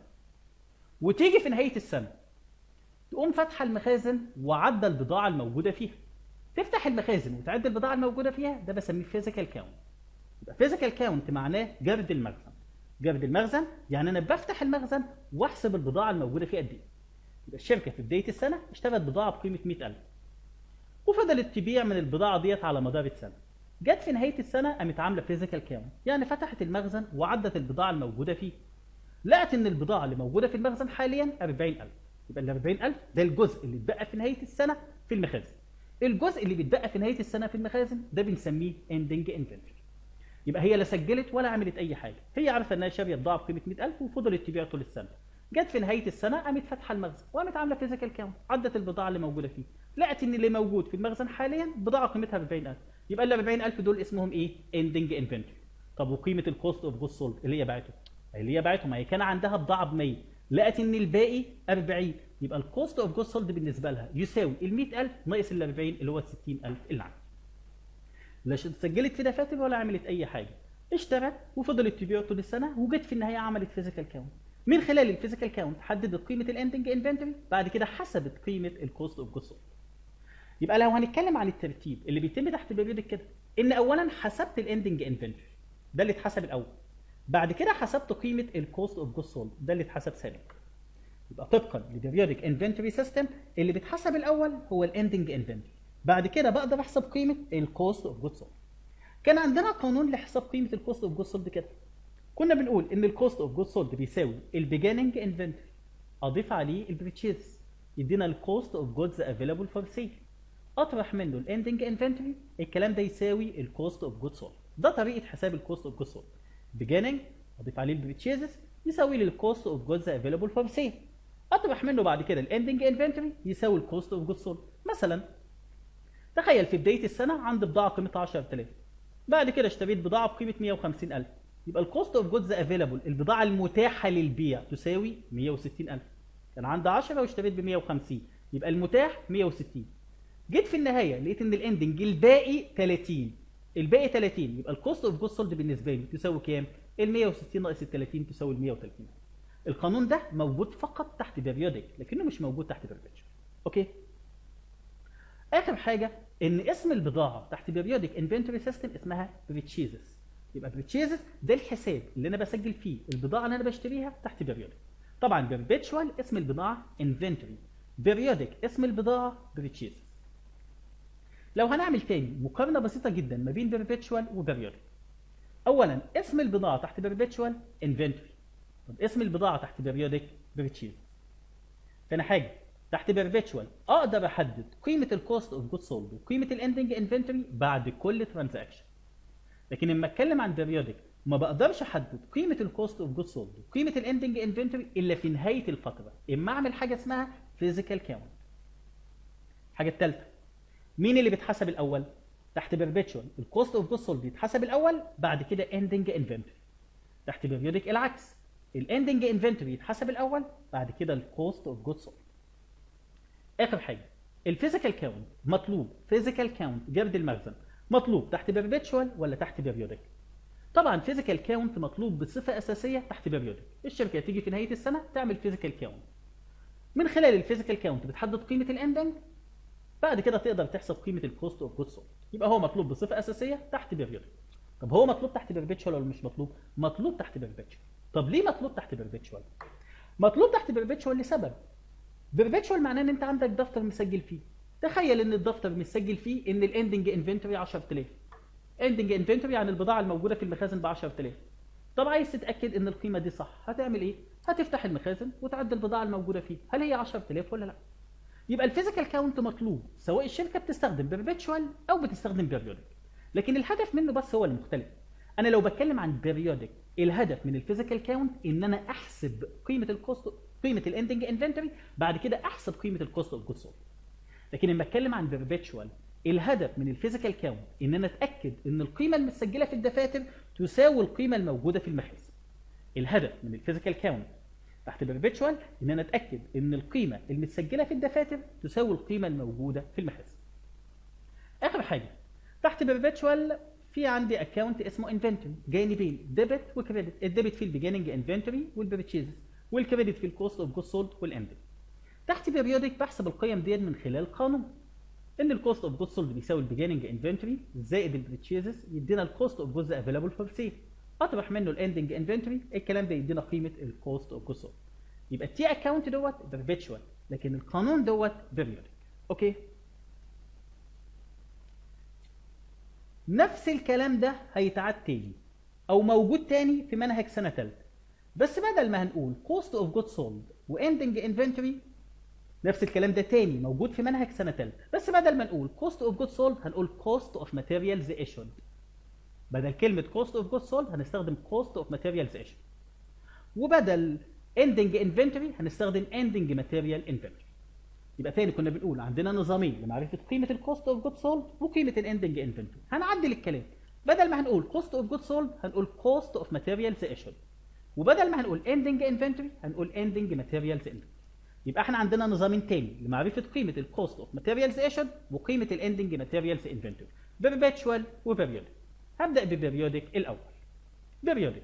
وتيجي في نهايه السنه تقوم فاتحه المخازن وعدى البضاعه الموجوده فيها تفتح المخازن وتعد البضاعه الموجوده فيها ده بسميه فيزيكال كاونت يبقى فيزيكال كاونت معناه جرد المخزن جرد المخزن يعني انا بفتح المخزن واحسب البضاعه الموجوده فيه قد ايه يبقى الشركه في بدايه السنه اشترت بضاعه بقيمه 100000 وفضلت تبيع من البضاعه ديت على مدار السنه جت في نهايه السنه قامت عامله فيزيكال كاونت يعني فتحت المخزن وعدت البضاعه الموجوده فيه لقت ان البضاعه اللي موجوده في المخزن حاليا 40000 يبقى ال 40000 ده الجزء اللي اتبقى في نهايه السنه في المخازن الجزء اللي بيتبقى في نهايه السنه في المخازن ده بنسميه اندنج انفنتوري يبقى هي لا سجلت ولا عملت اي حاجه هي عارفه انها شاريه بضاعه بقيمه 100000 وفضلت تبيع طول السنه جت في نهايه السنه قامت فاتحه المخزن وقامت عامله فيزيكال كاونت عدت البضاعه اللي موجوده فيه لقت ان اللي موجود في المخزن حاليا بضاعه قيمتها 40000 يبقى ال 40000 دول اسمهم ايه اندنج انفنتوري طب وقيمه الكوست اوف جود سولد اللي هي باعته اللي هي باعته ما هي كان عندها بضاعه ب 100 لقت ان الباقي 40 يبقى الكوست اوف جود سولد بالنسبه لها يساوي ال 100000 ناقص ال 40 اللي هو ال 60000 اللي عندها لا سجلت في دفاتر ولا عملت اي حاجه اشترت وفضلت تبيع طول السنه وجت في النهايه عملت فيزيكال كاونت من خلال الفيزيكال كاونت حددت قيمه الاندنج انفنتوري بعد كده حسبت قيمه الكوست اوف جود سولد يبقى لو هنتكلم عن الترتيب اللي بيتم تحت البريودك كده ان اولا حسبت الاندنج انفنتوري ده اللي اتحسب الاول بعد كده حسبت قيمه الكوست اوف جود سولد ده اللي اتحسب ثاني يبقى طبقا للبريودك انفنتوري سيستم اللي بيتحسب الاول هو الاندنج انفنتوري بعد كده بقدر احسب قيمه الكوست اوف جود سولد كان عندنا قانون لحساب قيمه الكوست اوف جود سولد كده كنا بنقول ان الكوست اوف جود سولد بيساوي البيجاننج انفنتوري اضيف عليه البريتشيز يدينا الكوست اوف جودز افيلابل فور سيل اطرح منه الاندنج انفنتوري الكلام ده يساوي الكوست اوف جود سولد ده طريقه حساب الكوست اوف جود سولد beginning اضيف عليه البريتشيزز يساوي لي الكوست اوف جودز افيلابل فور سيل اطرح منه بعد كده الاندنج انفنتوري يساوي الكوست اوف جود سولد مثلا تخيل في بدايه السنه عندي بضاعه قيمتها 10000 بعد كده اشتريت بضاعه بقيمه 150000 يبقى الكوست اوف جودز افيلابل البضاعه المتاحه للبيع تساوي 160000 كان عندي 10 واشتريت ب 150 يبقى المتاح 160 جيت في النهايه لقيت ان الاندنج الباقي 30 الباقي 30 يبقى الكوست اوف جود سولد بالنسبه لي تساوي كام؟ ال 160 ناقص ال 30 تساوي ال 130 القانون ده موجود فقط تحت بيريودك لكنه مش موجود تحت بيربيتشوال اوكي اخر حاجه ان اسم البضاعه تحت بيريودك انفنتوري سيستم اسمها بريتشيزز يبقى بريتشيزز ده الحساب اللي انا بسجل فيه البضاعه اللي انا بشتريها تحت بيريودك طبعا بيربيتشوال اسم البضاعه انفنتوري بيريودك اسم البضاعه بريتشيزز لو هنعمل تاني مقارنه بسيطه جدا ما بين بيربيتشوال وبيريودك اولا اسم البضاعه تحت بيربيتشوال انفنتوري طب اسم البضاعه تحت بيريودك بريتشيز تاني حاجه تحت بيربيتشوال اقدر احدد قيمه الكوست اوف جود سولد وقيمه الاندنج انفنتوري بعد كل ترانزاكشن لكن لما اتكلم عن بيريودك ما بقدرش احدد قيمه الكوست اوف جود سولد وقيمه الاندنج انفنتوري الا في نهايه الفتره اما اعمل حاجه اسمها فيزيكال كاونت الحاجه الثالثه مين اللي بيتحسب الاول تحت بيربيتشوال الكوست اوف جود سولد بيتحسب الاول بعد كده اندنج انفنتوري تحت بيريودك العكس الاندنج انفنتوري يتحسب الاول بعد كده الكوست اوف جود سولد اخر حاجه الفيزيكال كاونت مطلوب فيزيكال كاونت جرد المخزن مطلوب تحت بيربيتشوال ولا تحت بيريودك طبعا فيزيكال كاونت مطلوب بصفه اساسيه تحت بيريودك الشركه تيجي في نهايه السنه تعمل فيزيكال كاونت من خلال الفيزيكال كاونت بتحدد قيمه الاندنج بعد كده تقدر تحسب قيمه الكوست اوف جود سولد يبقى هو مطلوب بصفه اساسيه تحت بيريودك طب هو مطلوب تحت بيربيتشوال ولا مش مطلوب مطلوب تحت بيربيتشوال طب ليه مطلوب تحت بيربيتشوال مطلوب تحت بيربيتشوال لسبب بيربيتشوال معناه ان انت عندك دفتر مسجل فيه تخيل ان الدفتر مسجل فيه ان الاندنج انفنتوري 10000 اندنج انفنتوري يعني البضاعه الموجوده في المخازن ب 10000 طب عايز تتاكد ان القيمه دي صح هتعمل ايه هتفتح المخازن وتعد البضاعه الموجوده فيه هل هي 10000 ولا لا يبقى الفيزيكال كاونت مطلوب سواء الشركه بتستخدم بيربيتشوال او بتستخدم بيريودك لكن الهدف منه بس هو المختلف انا لو بتكلم عن بيريودك الهدف من الفيزيكال كاونت ان انا احسب قيمه الكوست قيمه الاندنج انفنتوري بعد كده احسب قيمه الكوست اوف جود سولد لكن لما اتكلم عن بيربيتشوال الهدف من الفيزيكال كاونت ان انا اتاكد ان القيمه المسجله في الدفاتر تساوي القيمه الموجوده في المخازن الهدف من الفيزيكال كاونت تحت perpetual ان انا اتاكد ان القيمه المتسجله في الدفاتر تساوي القيمه الموجوده في المخازن اخر حاجه تحت perpetual في عندي اكونت اسمه انفنتوري جانبين ديبت وكريدت الديبت في البيجيننج انفنتوري والبرتشيزز والكريدت في الكوست اوف جود سولد والاندنج تحت بيريودك بحسب القيم ديت من خلال قانون ان الكوست اوف جود سولد بيساوي البيجيننج انفنتوري زائد البرتشيزز يدينا الكوست اوف جودز افيلابل فور سيل اطرح منه الاندنج انفنتوري الكلام ده يدينا قيمه الكوست اوف جود سولد يبقى التي اكونت دوت بيرفيتشوال لكن القانون دوت بيريودك اوكي نفس الكلام ده هيتعاد تاني او موجود تاني في منهج سنه ثالثه بس بدل ما هنقول cost of goods sold واندنج inventory نفس الكلام ده تاني موجود في منهج سنه ثالثه بس بدل ما نقول cost of goods sold هنقول cost of materials issued بدل كلمه cost of goods sold هنستخدم cost of materials issued وبدل ending inventory هنستخدم ending material inventory يبقى تاني كنا بنقول عندنا نظامين لمعرفه قيمه الكوست اوف جود سولد وقيمه الاندنج انفنتوري هنعدل الكلام بدل ما هنقول كوست اوف جود سولد هنقول كوست اوف ماتيريالز ايشود وبدل ما هنقول اندنج انفنتوري هنقول اندنج ماتيريالز انفنتوري يبقى احنا عندنا نظامين تاني لمعرفه قيمه الكوست اوف ماتيريالز ايشود وقيمه الاندنج ماتيريالز انفنتوري بيربيتشوال وبيريودك هبدا ببيريودك الاول بيريودك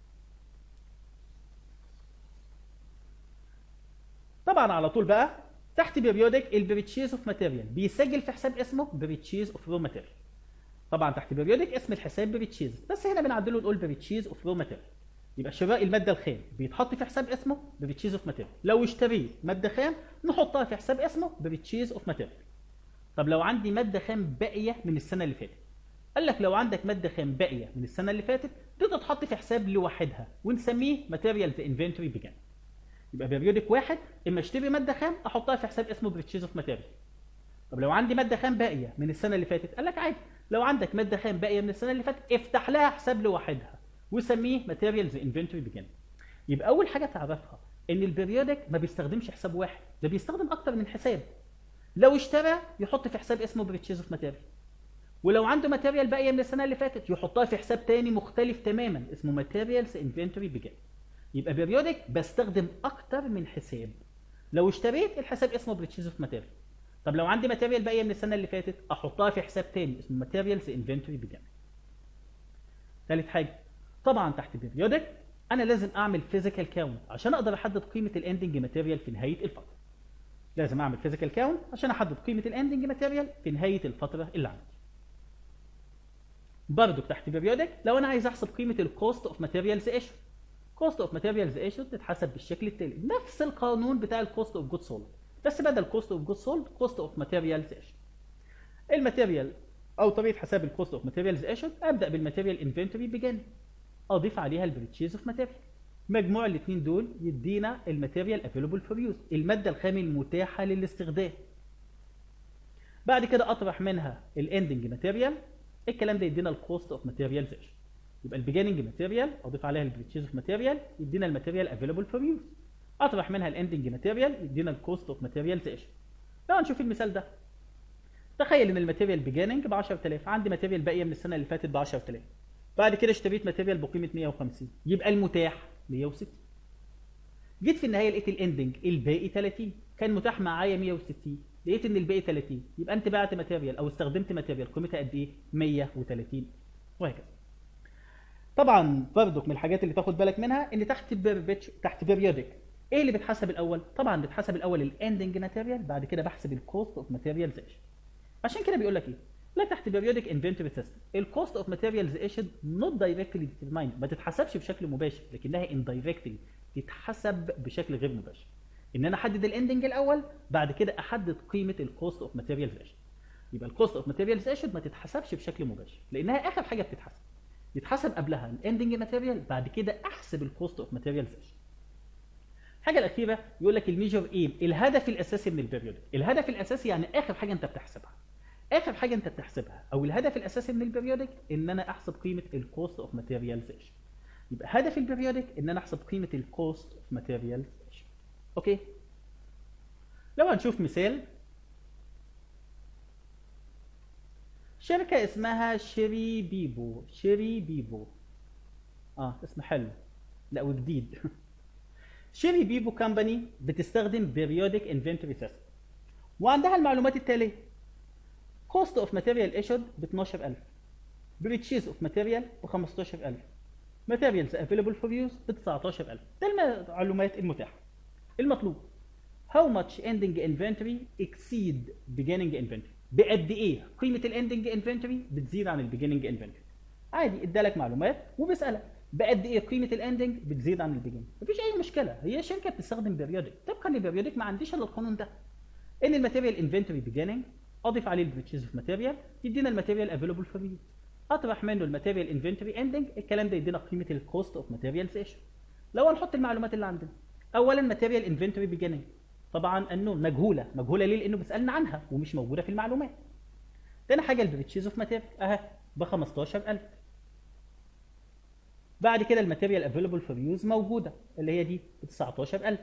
طبعا على طول بقى تحت بيريودك البريتشيز اوف ماتيريال بيسجل في حساب اسمه بريتشيز اوف رو ماتيريال طبعا تحت بيريودك اسم الحساب بريتشيز بس هنا بنعدله نقول بريتشيز اوف رو ماتيريال يبقى شراء الماده الخام بيتحط في حساب اسمه بريتشيز اوف ماتيريال لو اشتريت ماده خام نحطها في حساب اسمه بريتشيز اوف ماتيريال طب لو عندي ماده خام باقيه من السنه اللي فاتت قال لك لو عندك ماده خام باقيه من السنه اللي فاتت دي تتحط في حساب لوحدها ونسميه ماتيريالز انفنتوري بجانب يبقى بيريودك واحد اما اشتري ماده خام احطها في حساب اسمه بريتشيز اوف ماتيريال طب لو عندي ماده خام باقيه من السنه اللي فاتت قال لك عادي لو عندك ماده خام باقيه من السنه اللي فاتت افتح لها حساب لوحدها وسميه ماتيريالز انفنتوري بجانب يبقى اول حاجه تعرفها ان البريودك ما بيستخدمش حساب واحد ده بيستخدم اكتر من حساب لو اشترى يحط في حساب اسمه بريتشيز اوف ماتيريال ولو عنده ماتيريال باقيه من السنه اللي فاتت يحطها في حساب تاني مختلف تماما اسمه ماتيريالز انفنتوري بجانب يبقى بيريودك بستخدم اكتر من حساب لو اشتريت الحساب اسمه بريتشيز اوف ماتيريال طب لو عندي ماتيريال باقيه من السنه اللي فاتت احطها في حساب تاني اسمه ماتيريالز انفنتوري بجانب ثالث حاجه طبعا تحت بيريودك انا لازم اعمل فيزيكال كاونت عشان اقدر احدد قيمه الاندنج ماتيريال في نهايه الفتره لازم اعمل فيزيكال كاونت عشان احدد قيمه الاندنج ماتيريال في نهايه الفتره اللي عندي برضك تحت بيريودك لو انا عايز احسب قيمه الكوست اوف ماتيريالز ايشو كوست اوف ماتيريالز ايشو تتحسب بالشكل التالي نفس القانون بتاع الكوست اوف جود سولد بس بدل كوست اوف جود سولد كوست اوف ماتيريالز ايشو الماتيريال او طريقه حساب الكوست اوف ماتيريالز ايشو ابدا بالماتيريال انفنتوري بجانب اضيف عليها البريتشيز اوف ماتيريال مجموع الاثنين دول يدينا الماتيريال افيلبل فور يوز الماده الخام المتاحه للاستخدام بعد كده اطرح منها الاندنج ماتيريال الكلام ده يدينا الكوست اوف ماتيريالز ايشو يبقى البيجيننج ماتيريال اضيف عليها البريتشيز اوف ماتيريال يدينا الماتيريال افيلبل فور يوز اطرح منها الاندنج ماتيريال يدينا الكوست اوف ماتيريالز ايشو لو نشوف المثال ده تخيل ان الماتيريال بيجيننج ب 10000 عندي ماتيريال باقيه من السنه اللي فاتت ب 10000 بعد كده اشتريت ماتيريال بقيمه 150 يبقى المتاح 160 جيت في النهايه لقيت الاندنج الباقي 30 كان متاح معايا 160 لقيت ان الباقي 30 يبقى انت بعت ماتيريال او استخدمت ماتيريال قيمتها قد ايه 130 وهكذا طبعا برضك من الحاجات اللي تاخد بالك منها ان تحت بيربيتش تحت بيريودك ايه اللي بيتحسب الاول طبعا بيتحسب الاول الاندنج ماتيريال بعد كده بحسب الكوست اوف ماتيريالز عشان كده بيقول لك ايه لا تحت periodic inventory system الكوست اوف ماتيريالز issued not directly determined ما تتحسبش بشكل مباشر لكنها indirectly تتحسب بشكل غير مباشر ان انا احدد الاندنج الاول بعد كده احدد قيمه الكوست اوف ماتيريالز issued يبقى الكوست اوف ماتيريالز issued ما تتحسبش بشكل مباشر لانها اخر حاجه بتتحسب يتحسب قبلها الاندنج ماتيريال بعد كده احسب الكوست اوف ماتيريالز issued الحاجه الاخيره يقول لك الميجر ايم الهدف الاساسي من البيريودك الهدف الاساسي يعني اخر حاجه انت بتحسبها اخر حاجه انت بتحسبها او الهدف الاساسي من البريودك ان انا احسب قيمه الكوست اوف ماتيريالزيشن يبقى هدف البريودك ان انا احسب قيمه الكوست اوف ماتيريالزيشن اوكي لو هنشوف مثال شركه اسمها شيري بيبو شيري بيبو اه اسم حلو لا وجديد شيري بيبو كامباني بتستخدم بيريودك انفنتوري سيستم وعندها المعلومات التاليه كوست اوف ماتيريال ايشود ب 12000 بريتشيز اوف ماتيريال ب 15000 ماتيريالز افيلبل فور يوز ب 19000 ده المعلومات المتاحه المطلوب how much ending inventory exceed beginning inventory بقد ايه قيمه الاندنج انفنتوري بتزيد عن البيجيننج انفنتوري عادي ادالك معلومات وبيسالك بقد ايه قيمه الاندنج بتزيد عن البيجيننج مفيش اي مشكله هي شركه بتستخدم بيريودك طبقا لبيريودك ما عنديش الا القانون ده ان الماتيريال انفنتوري بيجيننج اضيف عليه البريتشيز اوف ماتيريال يدينا الماتيريال افيلبل فور يوز اطرح منه الماتيريال انفنتوري اندنج الكلام ده يدينا قيمه الكوست اوف ماتيريالز ايشو لو هنحط المعلومات اللي عندنا اولا ماتيريال انفنتوري بيجيننج طبعا انه مجهوله مجهوله ليه لانه بيسالنا عنها ومش موجوده في المعلومات تاني حاجه البريتشيز اوف ماتيريال اهي ب 15000 بعد كده الماتيريال افيلبل فور يوز موجوده اللي هي دي ب 19000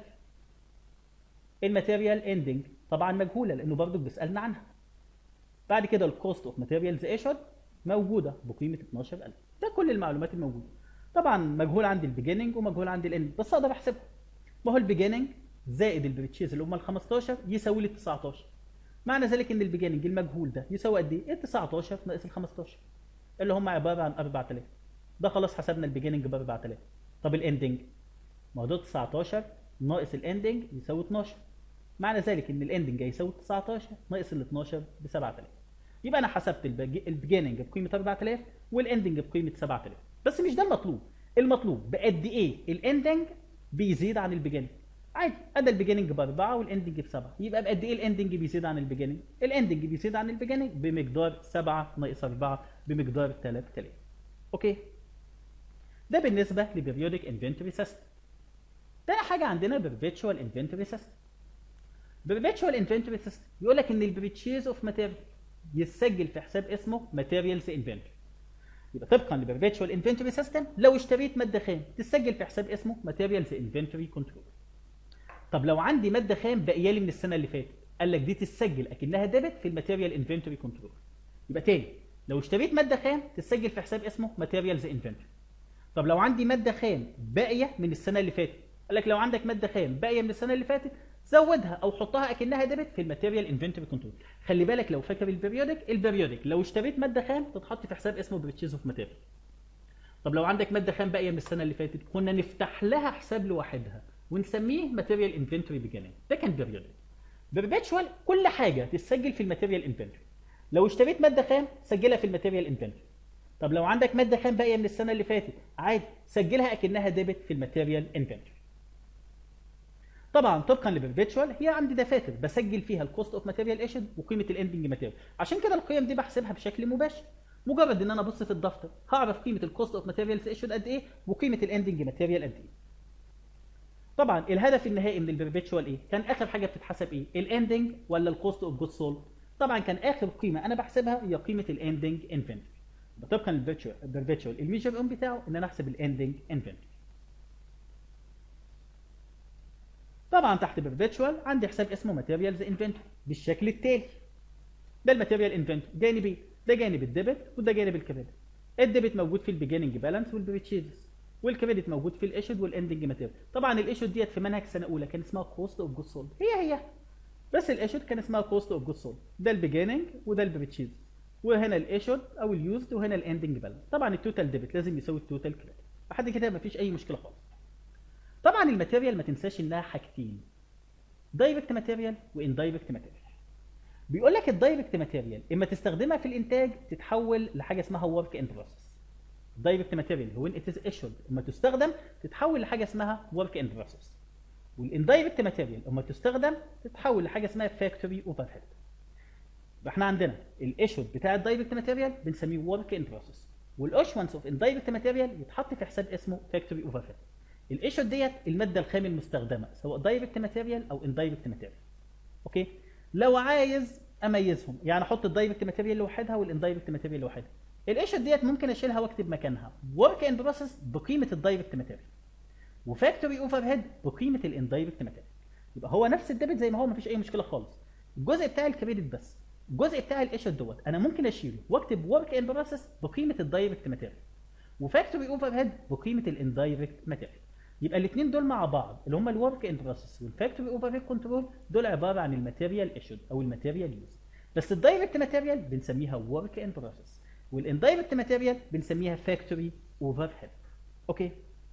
الماتيريال اندنج طبعا مجهوله لانه برضه بيسالنا عنها بعد كده الكوست اوف ماتيريالز ايشود موجوده بقيمه 12000 ده كل المعلومات الموجوده طبعا مجهول عندي البيجيننج ومجهول عندي الاند بس اقدر احسبها ما هو البيجيننج زائد البريتشيز اللي هم ال 15 يساوي لي 19 معنى ذلك ان البيجيننج المجهول ده يساوي قد ايه؟ ال 19 ناقص ال 15 اللي هم عباره عن 4000 ده خلاص حسبنا البيجيننج ب 4000 طب الاندنج ما هو ده 19 ناقص الاندنج يساوي 12 معنى ذلك ان الاندنج هيساوي 19 ناقص ال 12 ب 7000 يبقى انا حسبت البيجيننج بقيمه 4000 والاندنج بقيمه 7000 بس مش ده المطلوب المطلوب بقد ايه الاندنج بيزيد عن البيجيننج عادي ادى البيجيننج باربعه والاندنج بسبعه يبقى بقد ايه الاندنج بيزيد عن البيجيننج الاندنج بيزيد عن البيجيننج بمقدار 7 ناقص 4 بمقدار 3000 اوكي ده بالنسبه لبريودك انفنتوري سيستم تاني حاجه عندنا برفيتشوال انفنتوري سيستم برفيتشوال انفنتوري سيستم يقول لك ان البريتشيز اوف ماتيريال يسجل في حساب اسمه ماتيريالز انفنتوري يبقى طبقا لبرفيتشوال انفنتوري سيستم لو اشتريت ماده خام تسجل في حساب اسمه ماتيريالز انفنتوري كنترول طب لو عندي ماده خام باقيه لي من السنه اللي فاتت قال لك دي تسجل اكنها ديبت في الماتيريال انفنتوري كنترول يبقى تاني لو اشتريت ماده خام تسجل في حساب اسمه ماتيريالز انفنتوري طب لو عندي ماده خام باقيه من السنه اللي فاتت قال لك لو عندك ماده خام باقيه من السنه اللي فاتت زودها او حطها اكنها ديبت في الماتيريال انفنتوري كنترول خلي بالك لو فاكر البريودك البريودك لو اشتريت ماده خام تتحط في حساب اسمه بريتشيز اوف ماتيريال طب لو عندك ماده خام باقيه من السنه اللي فاتت كنا نفتح لها حساب لوحدها ونسميه ماتيريال انفنتوري بيجيننج ده كان بيريودك بربيتشوال كل حاجه تتسجل في الماتيريال انفنتوري لو اشتريت ماده خام سجلها في الماتيريال انفنتوري طب لو عندك ماده خام باقيه من السنه اللي فاتت عادي سجلها اكنها ديبت في الماتيريال انفنتوري طبعا طبقا لبربيتشوال هي عندي دفاتر بسجل فيها الكوست اوف ماتيريال ايشد وقيمه الاندنج ماتيريال عشان كده القيم دي بحسبها بشكل مباشر مجرد ان انا ابص في الدفتر هعرف قيمه الكوست اوف ماتيريالز ايشد قد ايه وقيمه الاندنج ماتيريال قد ايه طبعا الهدف النهائي من البربيتشوال ايه كان اخر حاجه بتتحسب ايه الاندنج ولا الكوست اوف جود سولد طبعا كان اخر قيمه انا بحسبها هي قيمه الاندنج انفنتوري طبقا للبربيتشوال الميجر اون بتاعه ان انا احسب الاندنج انفنتوري طبعا تحت بربيتشوال عندي حساب اسمه ماتيريالز انفنتوري بالشكل التالي ده الماتيريال انفنتوري جانبين ده جانب الديبت وده جانب الكريدت الديبت موجود في البيجيننج بالانس والبريتشيزز والكريدت موجود في الايشود والاندنج ماتيريال طبعا الايشود ديت في منهج سنه اولى كان اسمها كوست اوف جود سولد هي هي بس الايشود كان اسمها كوست اوف جود سولد ده البيجيننج وده البريتشيز وهنا الايشود او اليوزد وهنا الاندنج بالانس طبعا التوتال ديبت لازم يساوي التوتال كريدت لحد كده مفيش اي مشكله خالص طبعا الماتيريال ما تنساش انها حاجتين دايركت ماتيريال واندايركت ماتيريال بيقول لك الدايركت ماتيريال اما تستخدمها في الانتاج تتحول لحاجه اسمها ورك ان بروسيس دايركت ماتيريال وين ات از ايشود اما تستخدم تتحول لحاجه اسمها ورك ان بروسيس والاندايركت ماتيريال اما تستخدم تتحول لحاجه اسمها فاكتوري اوفر هيد احنا عندنا الايشود بتاع الدايركت ماتيريال بنسميه ورك ان بروسيس والاشونس اوف اندايركت ماتيريال يتحط في حساب اسمه فاكتوري اوفر هيد الايشود ديت الماده الخام المستخدمه سواء دايركت ماتيريال او اندايركت ماتيريال اوكي لو عايز اميزهم يعني احط الدايركت ماتيريال لوحدها والاندايركت ماتيريال لوحدها الايشود ديت ممكن اشيلها واكتب مكانها ورك ان بروسيس بقيمه الدايركت ماتيريال وفاكتوري اوفر هيد بقيمه الاندايركت ماتيريال يبقى هو نفس الديبت زي ما هو مفيش اي مشكله خالص الجزء بتاع الكريدت بس الجزء بتاع الايشود دوت انا ممكن اشيله واكتب ورك ان بروسيس بقيمه الدايركت ماتيريال وفاكتوري اوفر هيد بقيمه الاندايركت ماتيريال يبقى الاثنين دول مع بعض اللي هم الورك ان بروسيس والفاكتوري اوفر هيد كنترول دول عباره عن الماتيريال ايشود او الماتيريال يوز بس الدايركت ماتيريال بنسميها ورك ان بروسيس والاندايركت ماتيريال بنسميها فاكتوري اوفر هيد اوكي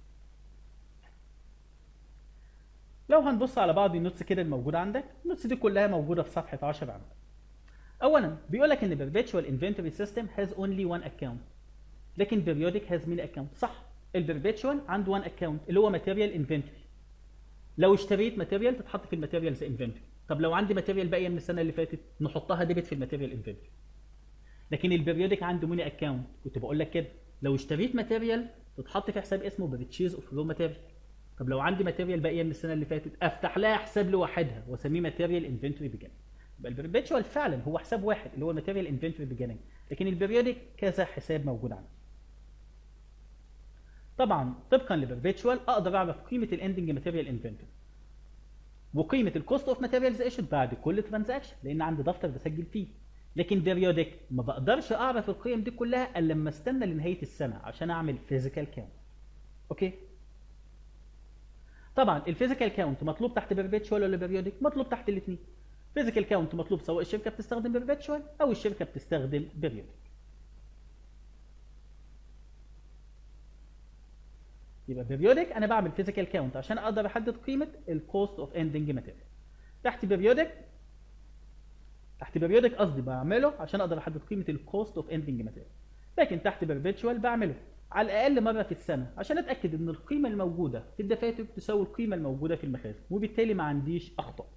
لو هنبص على بعض النوتس كده الموجوده عندك النوتس دي كلها موجوده في صفحه 10 عندك اولا بيقول لك ان perpetual inventory system has only one account لكن periodic has many accounts صح البربيتشوال عنده one account اللي هو material inventory لو اشتريت ماتيريال تتحط في الماتيريالز انفنتوري طب لو عندي ماتيريال باقيه من السنه اللي فاتت نحطها ديبت في الماتيريال انفنتوري لكن البريودك عنده موني اكونت كنت بقول لك كده لو اشتريت ماتيريال تتحط في حساب اسمه بريتشيز اوف رو ماتيريال طب لو عندي ماتيريال باقيه من السنه اللي فاتت افتح لها حساب لوحدها واسميه ماتيريال انفنتوري بيجن يبقى البربيتشوال فعلا هو حساب واحد اللي هو الماتيريال انفنتوري بيجننج لكن البريودك كذا حساب موجود عندي طبعا طبقا لبربيتشوال اقدر اعرف قيمه الاندنج ماتيريال انفنتوري وقيمه الكوست اوف ماتيريالز ايشود بعد كل ترانزاكشن لان عندي دفتر بسجل فيه لكن بيريودك ما بقدرش اعرف القيم دي كلها الا لما استنى لنهايه السنه عشان اعمل فيزيكال كاونت اوكي طبعا الفيزيكال كاونت مطلوب تحت بيربيتشوال ولا بيريودك مطلوب تحت الاثنين فيزيكال كاونت مطلوب سواء الشركه بتستخدم بيربيتشوال او الشركه بتستخدم بيريودك يبقى بيريودك انا بعمل فيزيكال كاونت عشان اقدر احدد قيمه الكوست اوف اندنج ماتيريال تحت بيريودك تحت بيريودك قصدي بعمله عشان اقدر احدد قيمه الكوست اوف اندنج ماتيريال لكن تحت بيربيتشوال بعمله على الاقل مره في السنه عشان اتاكد ان القيمه الموجوده في الدفاتر تساوي القيمه الموجوده في المخازن وبالتالي ما عنديش اخطاء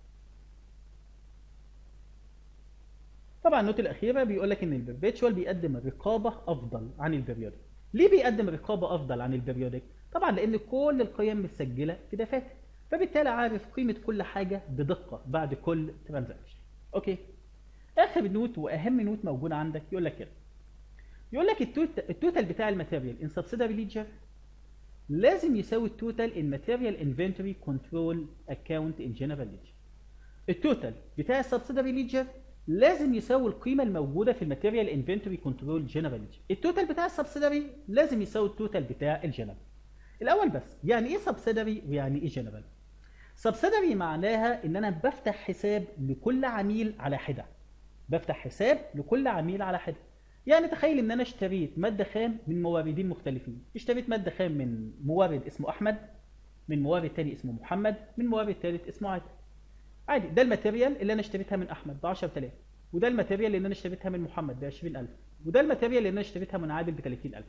طبعا النوت الاخيره بيقول لك ان البيربيتشوال بيقدم رقابه افضل عن البريودك ليه بيقدم رقابه افضل عن البريودك طبعا لان كل القيم متسجله في دفاتر فبالتالي عارف قيمه كل حاجه بدقه بعد كل ترانزاكشن اوكي اخر نوت واهم نوت موجوده عندك يقول لك كده يقول لك التوتال بتاع الماتيريال ان سبسيدري ليدجر لازم يساوي التوتال ان ماتيريال انفنتوري كنترول اكونت ان جنرال ليدجر التوتال بتاع السبسيدري ليدجر لازم يساوي القيمه الموجوده في الماتيريال انفنتوري كنترول جنرال ليدجر التوتال بتاع السبسيدري لازم يساوي التوتال بتاع الجنرال الاول بس يعني ايه سبسيدري ويعني ايه جنرال سبسيدري معناها ان انا بفتح حساب لكل عميل على حده بفتح حساب لكل عميل على حده يعني تخيل ان انا اشتريت ماده خام من موردين مختلفين اشتريت ماده خام من مورد اسمه احمد من مورد تاني اسمه محمد من مورد تالت اسمه عادل عادي ده الماتيريال اللي انا اشتريتها من احمد ب 10000 وده الماتيريال اللي انا اشتريتها من محمد ب 20000 وده الماتيريال اللي انا اشتريتها من عادل ب 30000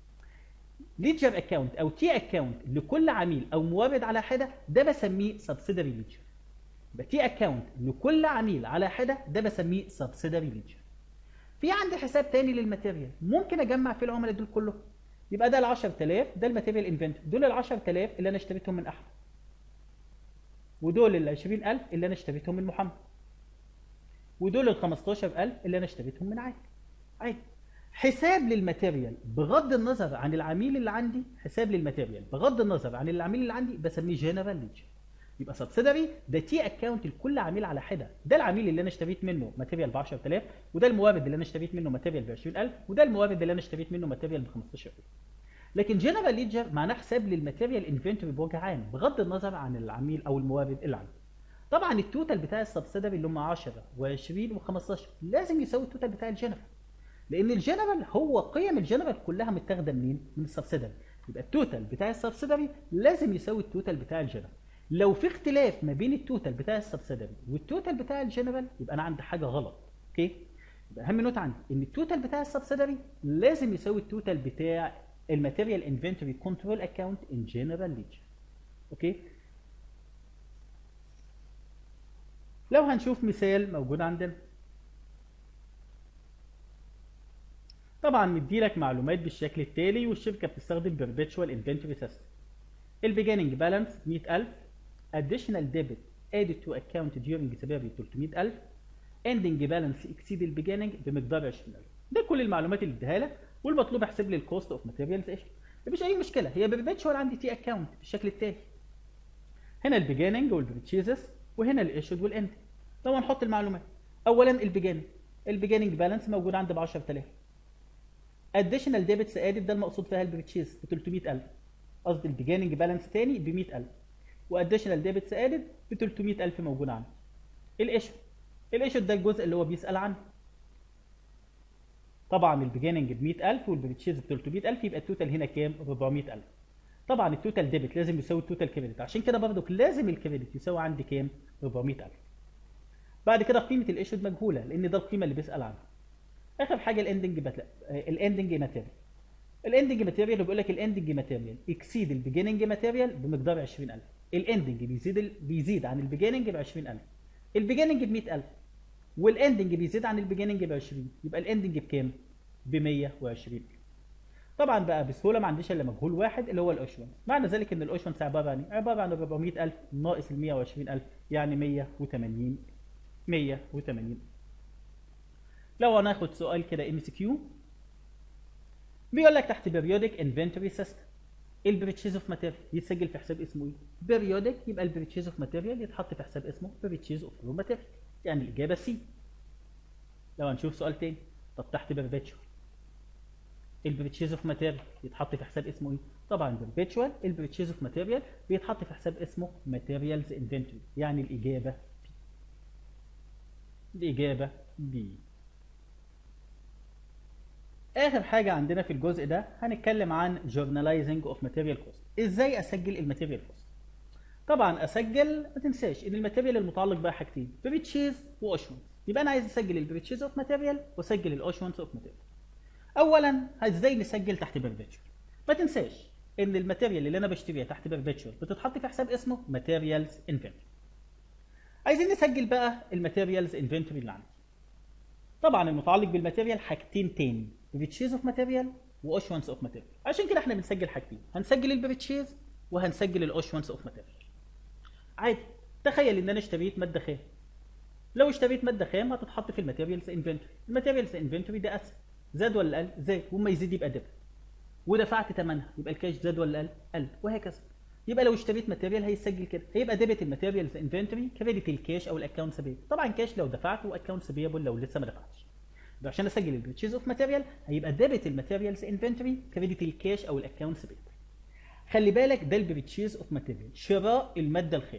ليدجر اكونت او تي اكونت لكل عميل او مورد على حده ده بسميه سبسيدري ليدجر يبقى تي اكونت لكل عميل على حده ده بسميه سبسيدري ليدجر في عندي حساب تاني للماتيريال ممكن اجمع فيه العملاء دول كلهم يبقى ده ال 10000 ده الماتيريال انفنتوري دول ال 10000 اللي انا اشتريتهم من احمد ودول ال 20000 اللي انا اشتريتهم من محمد ودول ال 15000 اللي انا اشتريتهم من عادل عادي حساب للماتيريال بغض النظر عن العميل اللي عندي حساب للماتيريال بغض النظر عن العميل اللي عندي بسميه جنرال ليدجر يبقى سبسيدري ده تي اكونت لكل عميل على حده ده العميل اللي انا اشتريت منه ماتيريال ب 10000 وده المورد اللي انا اشتريت منه ماتيريال ب 20000 وده المورد اللي انا اشتريت منه ماتيريال ب 15000 لكن جنرال ليدجر معناه حساب للماتيريال انفنتوري بوجه عام بغض النظر عن العميل او المورد اللي عندي طبعا التوتال بتاع السبسيدري اللي هم 10 و20 و15 لازم يساوي التوتال بتاع الجنرال لان الجنرال هو قيم الجنرال كلها متاخده منين من السبسيدري يبقى التوتال بتاع السبسيدري لازم يساوي التوتال بتاع الجنرال لو في اختلاف ما بين التوتال بتاع السبسيدري والتوتال بتاع الجنرال يبقى انا عندي حاجه غلط اوكي يبقى اهم نوت عندي ان التوتال بتاع السبسيدري لازم يساوي التوتال بتاع الماتيريال انفنتوري كنترول اكونت ان جنرال ليدجر اوكي لو هنشوف مثال موجود عندنا طبعا مديلك معلومات بالشكل التالي والشركه بتستخدم بيربيتشوال انفنتوري سيستم البيجيننج بالانس 100000 additional debit added to account during the period 300000 ending balance exceed البيجيننج بمقدار 20000 ده كل المعلومات اللي اديها لك والمطلوب احسب لي الكوست اوف ماتيريالز ايش مفيش اي مشكله هي بيربيتشوال عندي تي اكونت بالشكل التالي هنا البيجيننج والبرتشيزز وهنا الايشود والاند لو هنحط المعلومات اولا البيجيننج البيجيننج بالانس موجود عندي ب 10000 اديشنال ديبتس ادد ده المقصود فيها البرتشيز ب 300000 قصدي البيجيننج بالانس تاني ب 100000 واديشنال ديبتس ادد ب 300000 موجود عندي الايشو الايشو ده الجزء اللي هو بيسال عنه طبعا البيجيننج ب 100000 والبريتشيز ب 300000 يبقى التوتال هنا كام 400000 طبعا التوتال ديبت لازم يساوي التوتال كريدت عشان كده برضو لازم الكريدت يساوي عندي كام 400000 بعد كده قيمه الايشود مجهوله لان ده القيمه اللي بيسال عنها اخر حاجه الاندنج بتلا... الاندنج ماتيريال الاندنج ماتيريال بيقول لك الاندنج ماتيريال اكسيد البيجيننج ماتيريال بمقدار 20000 الاندنج بيزيد ال... بيزيد عن البيجيننج ب 20000 البيجيننج ب 100000 والاندنج بيزيد عن البيجيننج ب 20 يبقى الاندنج بكام ب 120 طبعا بقى بسهوله ما عنديش الا مجهول واحد اللي هو الاوشونس معنى ذلك ان الاوشونس عباره عن إيه؟ عباره عن 400000 ناقص ال 120000 يعني 180 180 لو هناخد سؤال كده ام سي كيو بيقول لك تحت بيريودك انفنتوري سيستم البريتشيز اوف ماتيريال يتسجل في حساب اسمه ايه؟ بيريودك يبقى البريتشيز اوف ماتيريال يتحط في حساب اسمه بريتشيز اوف رو ماتيريال يعني الاجابه سي لو هنشوف سؤال تاني طب تحت بيرفيتشوال البريتشيز اوف ماتيريال يتحط في حساب اسمه ايه؟ طبعا بيرفيتشوال البريتشيز اوف ماتيريال بيتحط في حساب اسمه ماتيريالز انفنتوري يعني الاجابه بي الاجابه بي اخر حاجه عندنا في الجزء ده هنتكلم عن journalizing of material cost ازاي اسجل الماتيريال كوست طبعا اسجل ما تنساش ان الماتيريال المتعلق بها حاجتين بريتشيز واوشونز يبقى انا عايز اسجل البريتشيز اوف ماتيريال واسجل الاوشونز اوف ماتيريال اولا ازاي نسجل تحت بيرفيتشوال ما تنساش ان الماتيريال اللي انا بشتريها تحت بيرفيتشوال بتتحط في حساب اسمه ماتيريالز انفنتوري عايزين نسجل بقى الماتيريالز انفنتوري اللي عندي طبعا المتعلق بالماتيريال حاجتين تاني بريتشيز اوف ماتيريال واوشوانس اوف ماتيريال عشان كده احنا بنسجل حاجتين هنسجل البريتشيز وهنسجل الاوشوانس اوف ماتيريال عادي تخيل ان انا اشتريت ماده خام لو اشتريت ماده خام هتتحط في الماتيريالز انفنتوري الماتيريالز انفنتوري ده اسهم زاد ولا قل زاد وما يزيد يبقى دبل ودفعت ثمنها يبقى الكاش زاد ولا قل قل وهكذا يبقى لو اشتريت ماتيريال هيسجل كده هيبقى ديبت الماتيريالز انفنتوري كريدت الكاش او الاكونتس بيبل طبعا كاش لو دفعت واكونتس بيبل لو لسه ما دفعتش يبقى عشان اسجل البريتشيز اوف ماتيريال هيبقى ديبت الماتيريالز انفنتوري كريدت الكاش او الاكونتس بيبل خلي بالك ده البريتشيز اوف ماتيريال شراء الماده الخام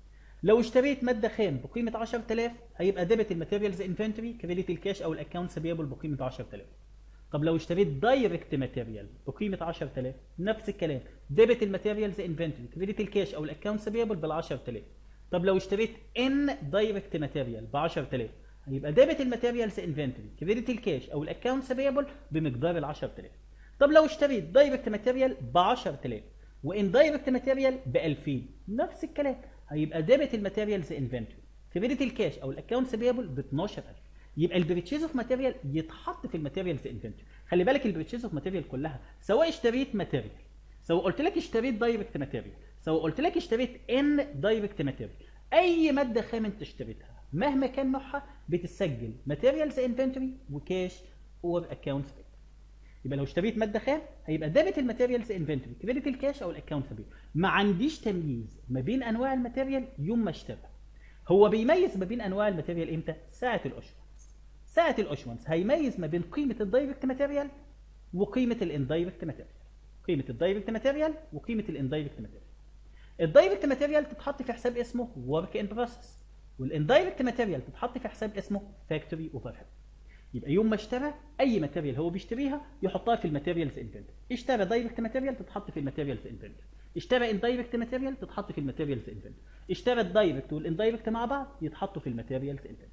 لو اشتريت ماده خام بقيمه 10000 هيبقى ديبت الماتيريالز انفنتوري كريدت الكاش او الاكونتس بيبل بقيمه 10000 طب لو اشتريت دايركت ماتيريال بقيمه 10000 نفس الكلام ديبت الماتيريالز انفنتوري كريدت الكاش او الاكونتس بيبل بال 10000 طب لو اشتريت ان دايركت ماتيريال ب 10000 هيبقى ديبت الماتيريالز انفنتوري كريدت الكاش او الاكونتس بيبل بمقدار ال 10000 طب لو اشتريت دايركت ماتيريال ب 10000 وان دايركت ماتيريال ب 2000 نفس الكلام هيبقى ديبت الماتيريالز انفنتوري كريدت الكاش او الاكونتس بيبل ب 12000 يبقى البريتشيز اوف ماتيريال يتحط في الماتيريالز انفنتوري خلي بالك البريتشيز اوف ماتيريال كلها سواء اشتريت ماتيريال سواء قلت لك اشتريت دايركت ماتيريال سواء قلت لك اشتريت ان دايركت ماتيريال اي ماده خام انت اشتريتها مهما كان نوعها بتسجل ماتيريالز انفنتوري وكاش اور اكونتس بيبل يبقى لو اشتريت ماده خام هيبقى ديبت الماتيريالز انفنتوري كريدت الكاش او الاكونتس بيبل ما عنديش تمييز ما بين انواع الماتيريال يوم ما اشترى هو بيميز ما بين انواع الماتيريال امتى ساعه الاشهر ساعة الأوشوانس هيميز ما بين قيمة الدايركت ماتيريال وقيمة الاندايركت ماتيريال قيمة الدايركت ماتيريال وقيمة الاندايركت ماتيريال الدايركت ماتيريال تتحط في حساب اسمه ورك ان بروسيس والاندايركت ماتيريال تتحط في حساب اسمه فاكتوري اوفر هيد يبقى يوم ما اشترى اي ماتيريال هو بيشتريها يحطها في الماتيريالز انفنتوري اشترى دايركت ماتيريال تتحط في الماتيريالز انفنتوري اشترى اندايركت ماتيريال تتحط في الماتيريالز انفنتوري اشترى الدايركت والاندايركت مع بعض يتحطوا في الماتيريالز انفنتوري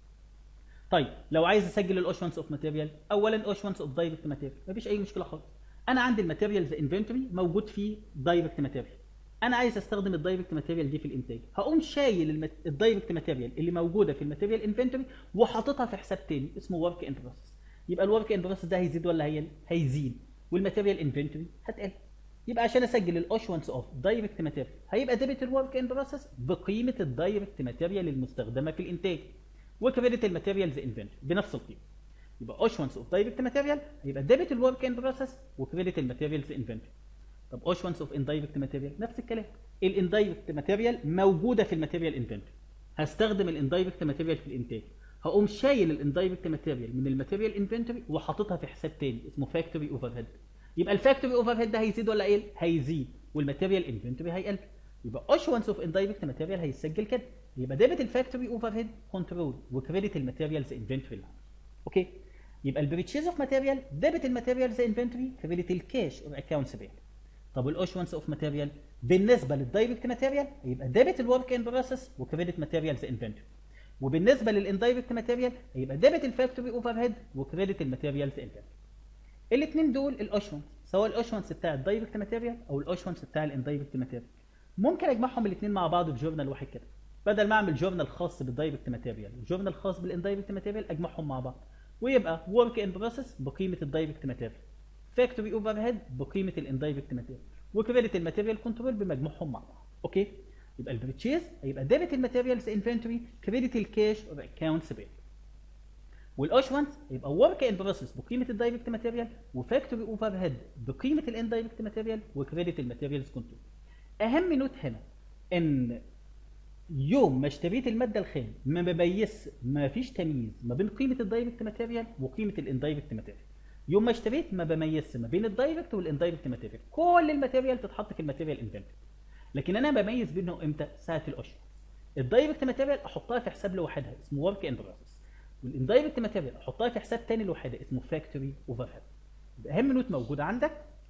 طيب لو عايز اسجل الاوشوانس اوف ماتيريال اولا اوشوانس اوف دايركت ماتيريال مفيش اي مشكله خالص انا عندي الماتيريالز انفنتوري موجود فيه دايركت ماتيريال انا عايز استخدم الدايركت ماتيريال دي في الانتاج هقوم شايل المت... الدايركت ماتيريال اللي موجوده في الماتيريال انفنتوري وحاططها في حساب تاني اسمه ورك ان بروسيس يبقى الورك ان بروسيس ده هيزيد ولا هيقل هيزيد والماتيريال انفنتوري هتقل يبقى عشان اسجل الاوشوانس اوف دايركت ماتيريال هيبقى ديبت الورك ان بروسيس بقيمه الدايركت ماتيريال المستخدمه في الانتاج وكريدت الماتيريالز انفنتوري بنفس القيمه يبقى اوشوانس اوف دايركت ماتيريال هيبقى ديبت الورك ان بروسيس وكريدت الماتيريالز انفنتوري طب اوشوانس اوف اندايركت ماتيريال نفس الكلام الاندايركت ماتيريال موجوده في الماتيريال انفنتوري هستخدم الاندايركت ماتيريال في الانتاج هقوم شايل الاندايركت ماتيريال من الماتيريال انفنتوري وحاططها في حساب تاني اسمه فاكتوري اوفر هيد يبقى الفاكتوري اوفر هيد ده هيزيد ولا ايه هيزيد والماتيريال انفنتوري هيقل يبقى اوشوانس اوف اندايركت ماتيريال هيسجل كده يبقى ديبت الفاكتوري اوفر هيد كنترول وكريدت الماتيريالز انفنتوري اوكي يبقى البريتشيز اوف ماتيريال ديبت الماتيريالز انفنتوري كريدت الكاش اور اكونتس بيل طب الاوشوانس اوف ماتيريال بالنسبه للدايركت ماتيريال يبقى ديبت الورك ان بروسيس وكريدت ماتيريالز انفنتوري وبالنسبه للاندايركت ماتيريال هيبقى ديبت الفاكتوري اوفر هيد وكريدت الماتيريالز انفنتوري الاثنين دول الاوشوانس سواء الاوشوانس بتاع الدايركت ماتيريال او الاوشوانس بتاع الاندايركت ماتيريال ممكن اجمعهم الاثنين مع بعض في جورنال واحد كده بدل ما اعمل جورنال خاص بالدايركت ماتيريال وجورنال خاص بالاندايركت ماتيريال اجمعهم مع بعض ويبقى ورك ان بروسيس بقيمه الدايركت ماتيريال فاكتوري اوفر هيد بقيمه الاندايركت ماتيريال وكريدت الماتيريال كنترول بمجموعهم مع بعض اوكي يبقى البريتشيز هيبقى ديبت الماتيريالز انفنتوري كريدت الكاش اور اكونتس بيل والاوشوانس يبقى ورك ان بروسيس بقيمه الدايركت ماتيريال وفاكتوري اوفر هيد بقيمه الاندايركت ماتيريال وكريدت الماتيريالز كنترول اهم نوت هنا ان يوم ما اشتريت الماده الخام ما بميز ما فيش تمييز ما بين قيمه الدايركت ماتيريال وقيمه الاندايركت ماتيريال يوم ما اشتريت ما بميزش ما بين الدايركت والاندايركت ماتيريال كل الماتيريال تتحط في الماتيريال انفنتوري لكن انا بميز بينهم امتى ساعه الاشهر الدايركت ماتيريال احطها في حساب لوحدها اسمه ورك ان بروسيس والاندايركت ماتيريال احطها في حساب تاني لوحدها اسمه فاكتوري اوفر هيد اهم نوت موجوده عندك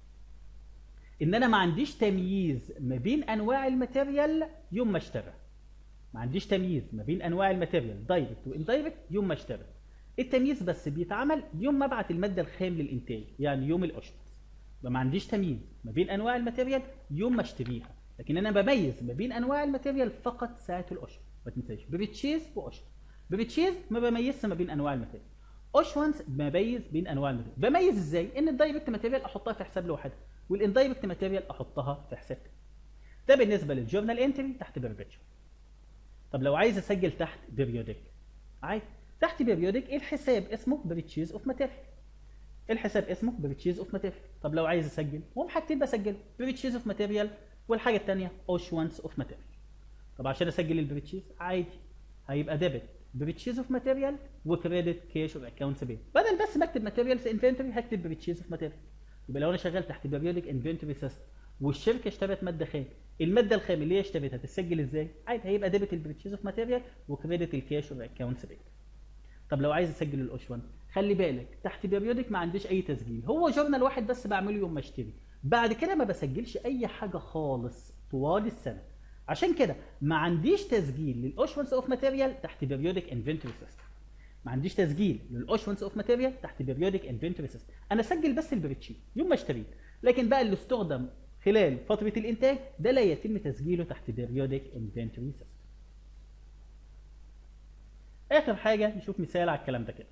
ان انا ما عنديش تمييز ما بين انواع الماتيريال يوم ما اشترى ما عنديش تمييز ما بين انواع الماتيريال دايركت واندايركت يوم ما اشترى التمييز بس بيتعمل يوم ما ابعت الماده الخام للانتاج يعني يوم الاشهر ما عنديش تمييز ما بين انواع الماتيريال يوم ما اشتريها لكن انا بميز ما بين انواع الماتيريال فقط ساعه الاشهر ما تنساش بريتشيز واشهر بريتشيز ما بميزش ما بين انواع الماتيريال اوشوانس بميز بين انواع الماتيريال بميز ازاي ان الدايركت ماتيريال احطها في حساب لوحدها والاندايركت ماتيريال احطها في حساب ده بالنسبه للجورنال انتري تحت بربتشر طب لو عايز اسجل تحت بيريودك عادي تحت بيريودك الحساب اسمه بريتشيز اوف ماتيريال الحساب اسمه بريتشيز اوف ماتيريال طب لو عايز اسجل هم حاجتين بسجله بريتشيز اوف ماتيريال والحاجه الثانيه اوشوانس اوف ماتيريال طب عشان اسجل البريتشيز عادي هيبقى ديبت بريتشيز اوف ماتيريال وكريدت كاش اوف اكونتس بي بدل بس ما اكتب ماتيريالز انفنتوري هكتب بريتشيز اوف ماتيريال يبقى لو انا شغال تحت بيريودك انفنتوري سيستم والشركه اشترت ماده خام الماده الخام اللي هي اشتريتها تتسجل ازاي عادي هيبقى ديبت البريتشيز اوف ماتيريال وكريدت الكاش اوف اكونتس بي طب لو عايز اسجل الاوشوان خلي بالك تحت بيريودك ما عنديش اي تسجيل هو جورنال واحد بس بعمله يوم ما اشتري بعد كده ما بسجلش اي حاجه خالص طوال السنه عشان كده ما عنديش تسجيل للاوشوانس اوف ماتيريال تحت بيريودك انفنتوري سيستم ما عنديش تسجيل للاوشوانس اوف ماتيريال تحت بيريودك انفنتوري سيستم انا اسجل بس البريتشيت يوم ما اشتريت لكن بقى اللي استخدم خلال فتره الانتاج ده لا يتم تسجيله تحت بيريودك انفنتوري سيستم اخر حاجه نشوف مثال على الكلام ده كده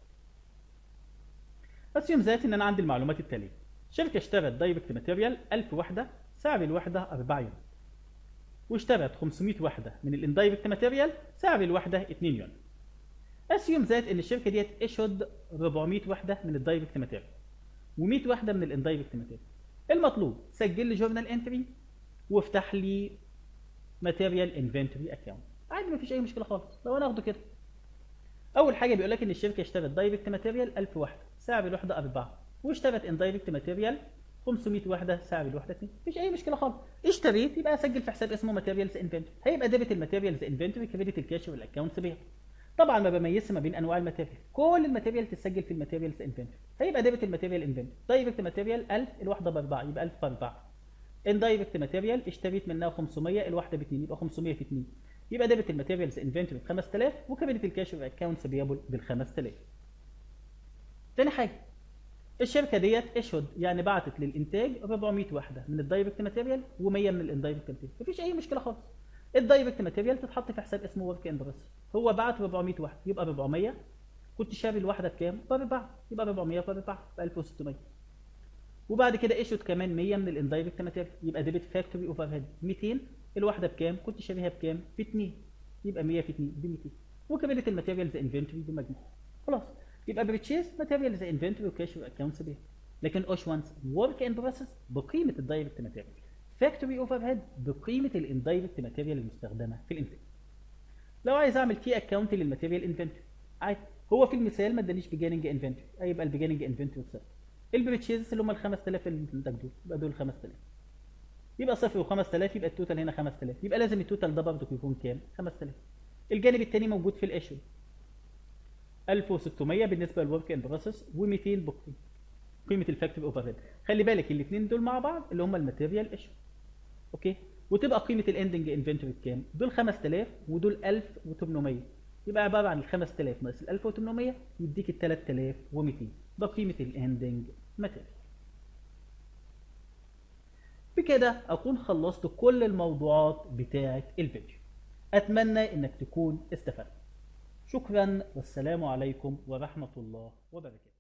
اسيوم ذات ان انا عندي المعلومات التاليه شركه اشترت دايركت ماتيريال 1000 وحده سعر الوحده 4 يونت واشترت 500 وحده من الاندايركت ماتيريال سعر الوحده 2 يونت اسيوم ذات ان الشركه ديت اشهد 400 وحده من الدايركت ماتيريال و100 وحده من الاندايركت ماتيريال المطلوب سجل لي جورنال انتري وافتح لي ماتيريال انفنتوري اكونت عادي مفيش اي مشكله خالص لو انا اخده كده اول حاجه بيقول لك ان الشركه اشترت دايركت ماتيريال 1000 وحده سعر الوحده 4 واشترت اندايركت ماتيريال 500 وحده سعر الوحده 2 مفيش اي مشكله خالص اشتريت يبقى اسجل في حساب اسمه ماتيريالز انفنتوري هيبقى ديبت الماتيريالز انفنتوري كريدت الكاش والاكونتس بيها طبعا ما بميزش ما بين انواع الماتيريال كل الماتيريال تسجل في الماتيريالز انفنتوري هيبقى ديبت الماتيريال انفنتوري دايركت ماتيريال 1000 الواحده ب 4 يبقى 1000 في 4 اندايركت ماتيريال اشتريت منها 500 الواحده ب 2 يبقى 500 في 2 يبقى ديبت الماتيريالز انفنتوري ب 5000 وكريدت الكاش والاكونتس بيبل بال 5000 تاني حاجه الشركه ديت اشهد يعني بعتت للانتاج 400 وحده من الدايركت ماتيريال و100 من الاندايركت ماتيريال مفيش اي مشكله خالص الدايركت ماتيريال تتحط في حساب اسمه ورك ان بروسيس هو بعت 400 وحده يبقى 400 كنت شاري الواحده بكام؟ ب 4 يبقى 400 ب 4 ب 1600 وبعد كده اشهد كمان 100 من الاندايركت ماتيريال يبقى ديبت فاكتوري اوفر هيد 200 الواحده بكام؟ كنت شاريها بكام؟ ب 2 يبقى 100 في 2 ب 200 وكريدت الماتيريالز انفنتوري بمجموع خلاص يبقى بريتشيز ماتيريالز انفنتوري وكاش واكونتس بيه لكن اوش وانس ورك ان بروسيس بقيمه الدايركت ماتيريال فاكتوري اوفر هيد بقيمه الاندايركت ماتيريال المستخدمه في الانتاج لو عايز اعمل تي اكونت للماتيريال انفنتوري عادي هو في المثال ما ادانيش بيجاننج انفنتوري هيبقى البيجاننج انفنتوري صفر البريتشيز اللي هم ال 5000 اللي انتج دول يبقى دول 5000 يبقى صفر و5000 يبقى التوتال هنا 5000 يبقى لازم التوتال ده برضه يكون كام 5000 الجانب الثاني موجود في الايشو 1600 بالنسبه للورك ان بروسيس و200 بوكينج قيمه الفاكتوري اوفر هيد خلي بالك الاثنين دول مع بعض اللي هم الماتيريال ايشو اوكي وتبقى قيمه الاندنج انفنتوري بكام دول 5000 ودول 1800 يبقى عباره عن ال 5000 ناقص ال 1800 يديك ال 3200 ده قيمه الاندنج ماتيريال بكده اكون خلصت كل الموضوعات بتاعه الفيديو اتمنى انك تكون استفدت شكرا والسلام عليكم ورحمه الله وبركاته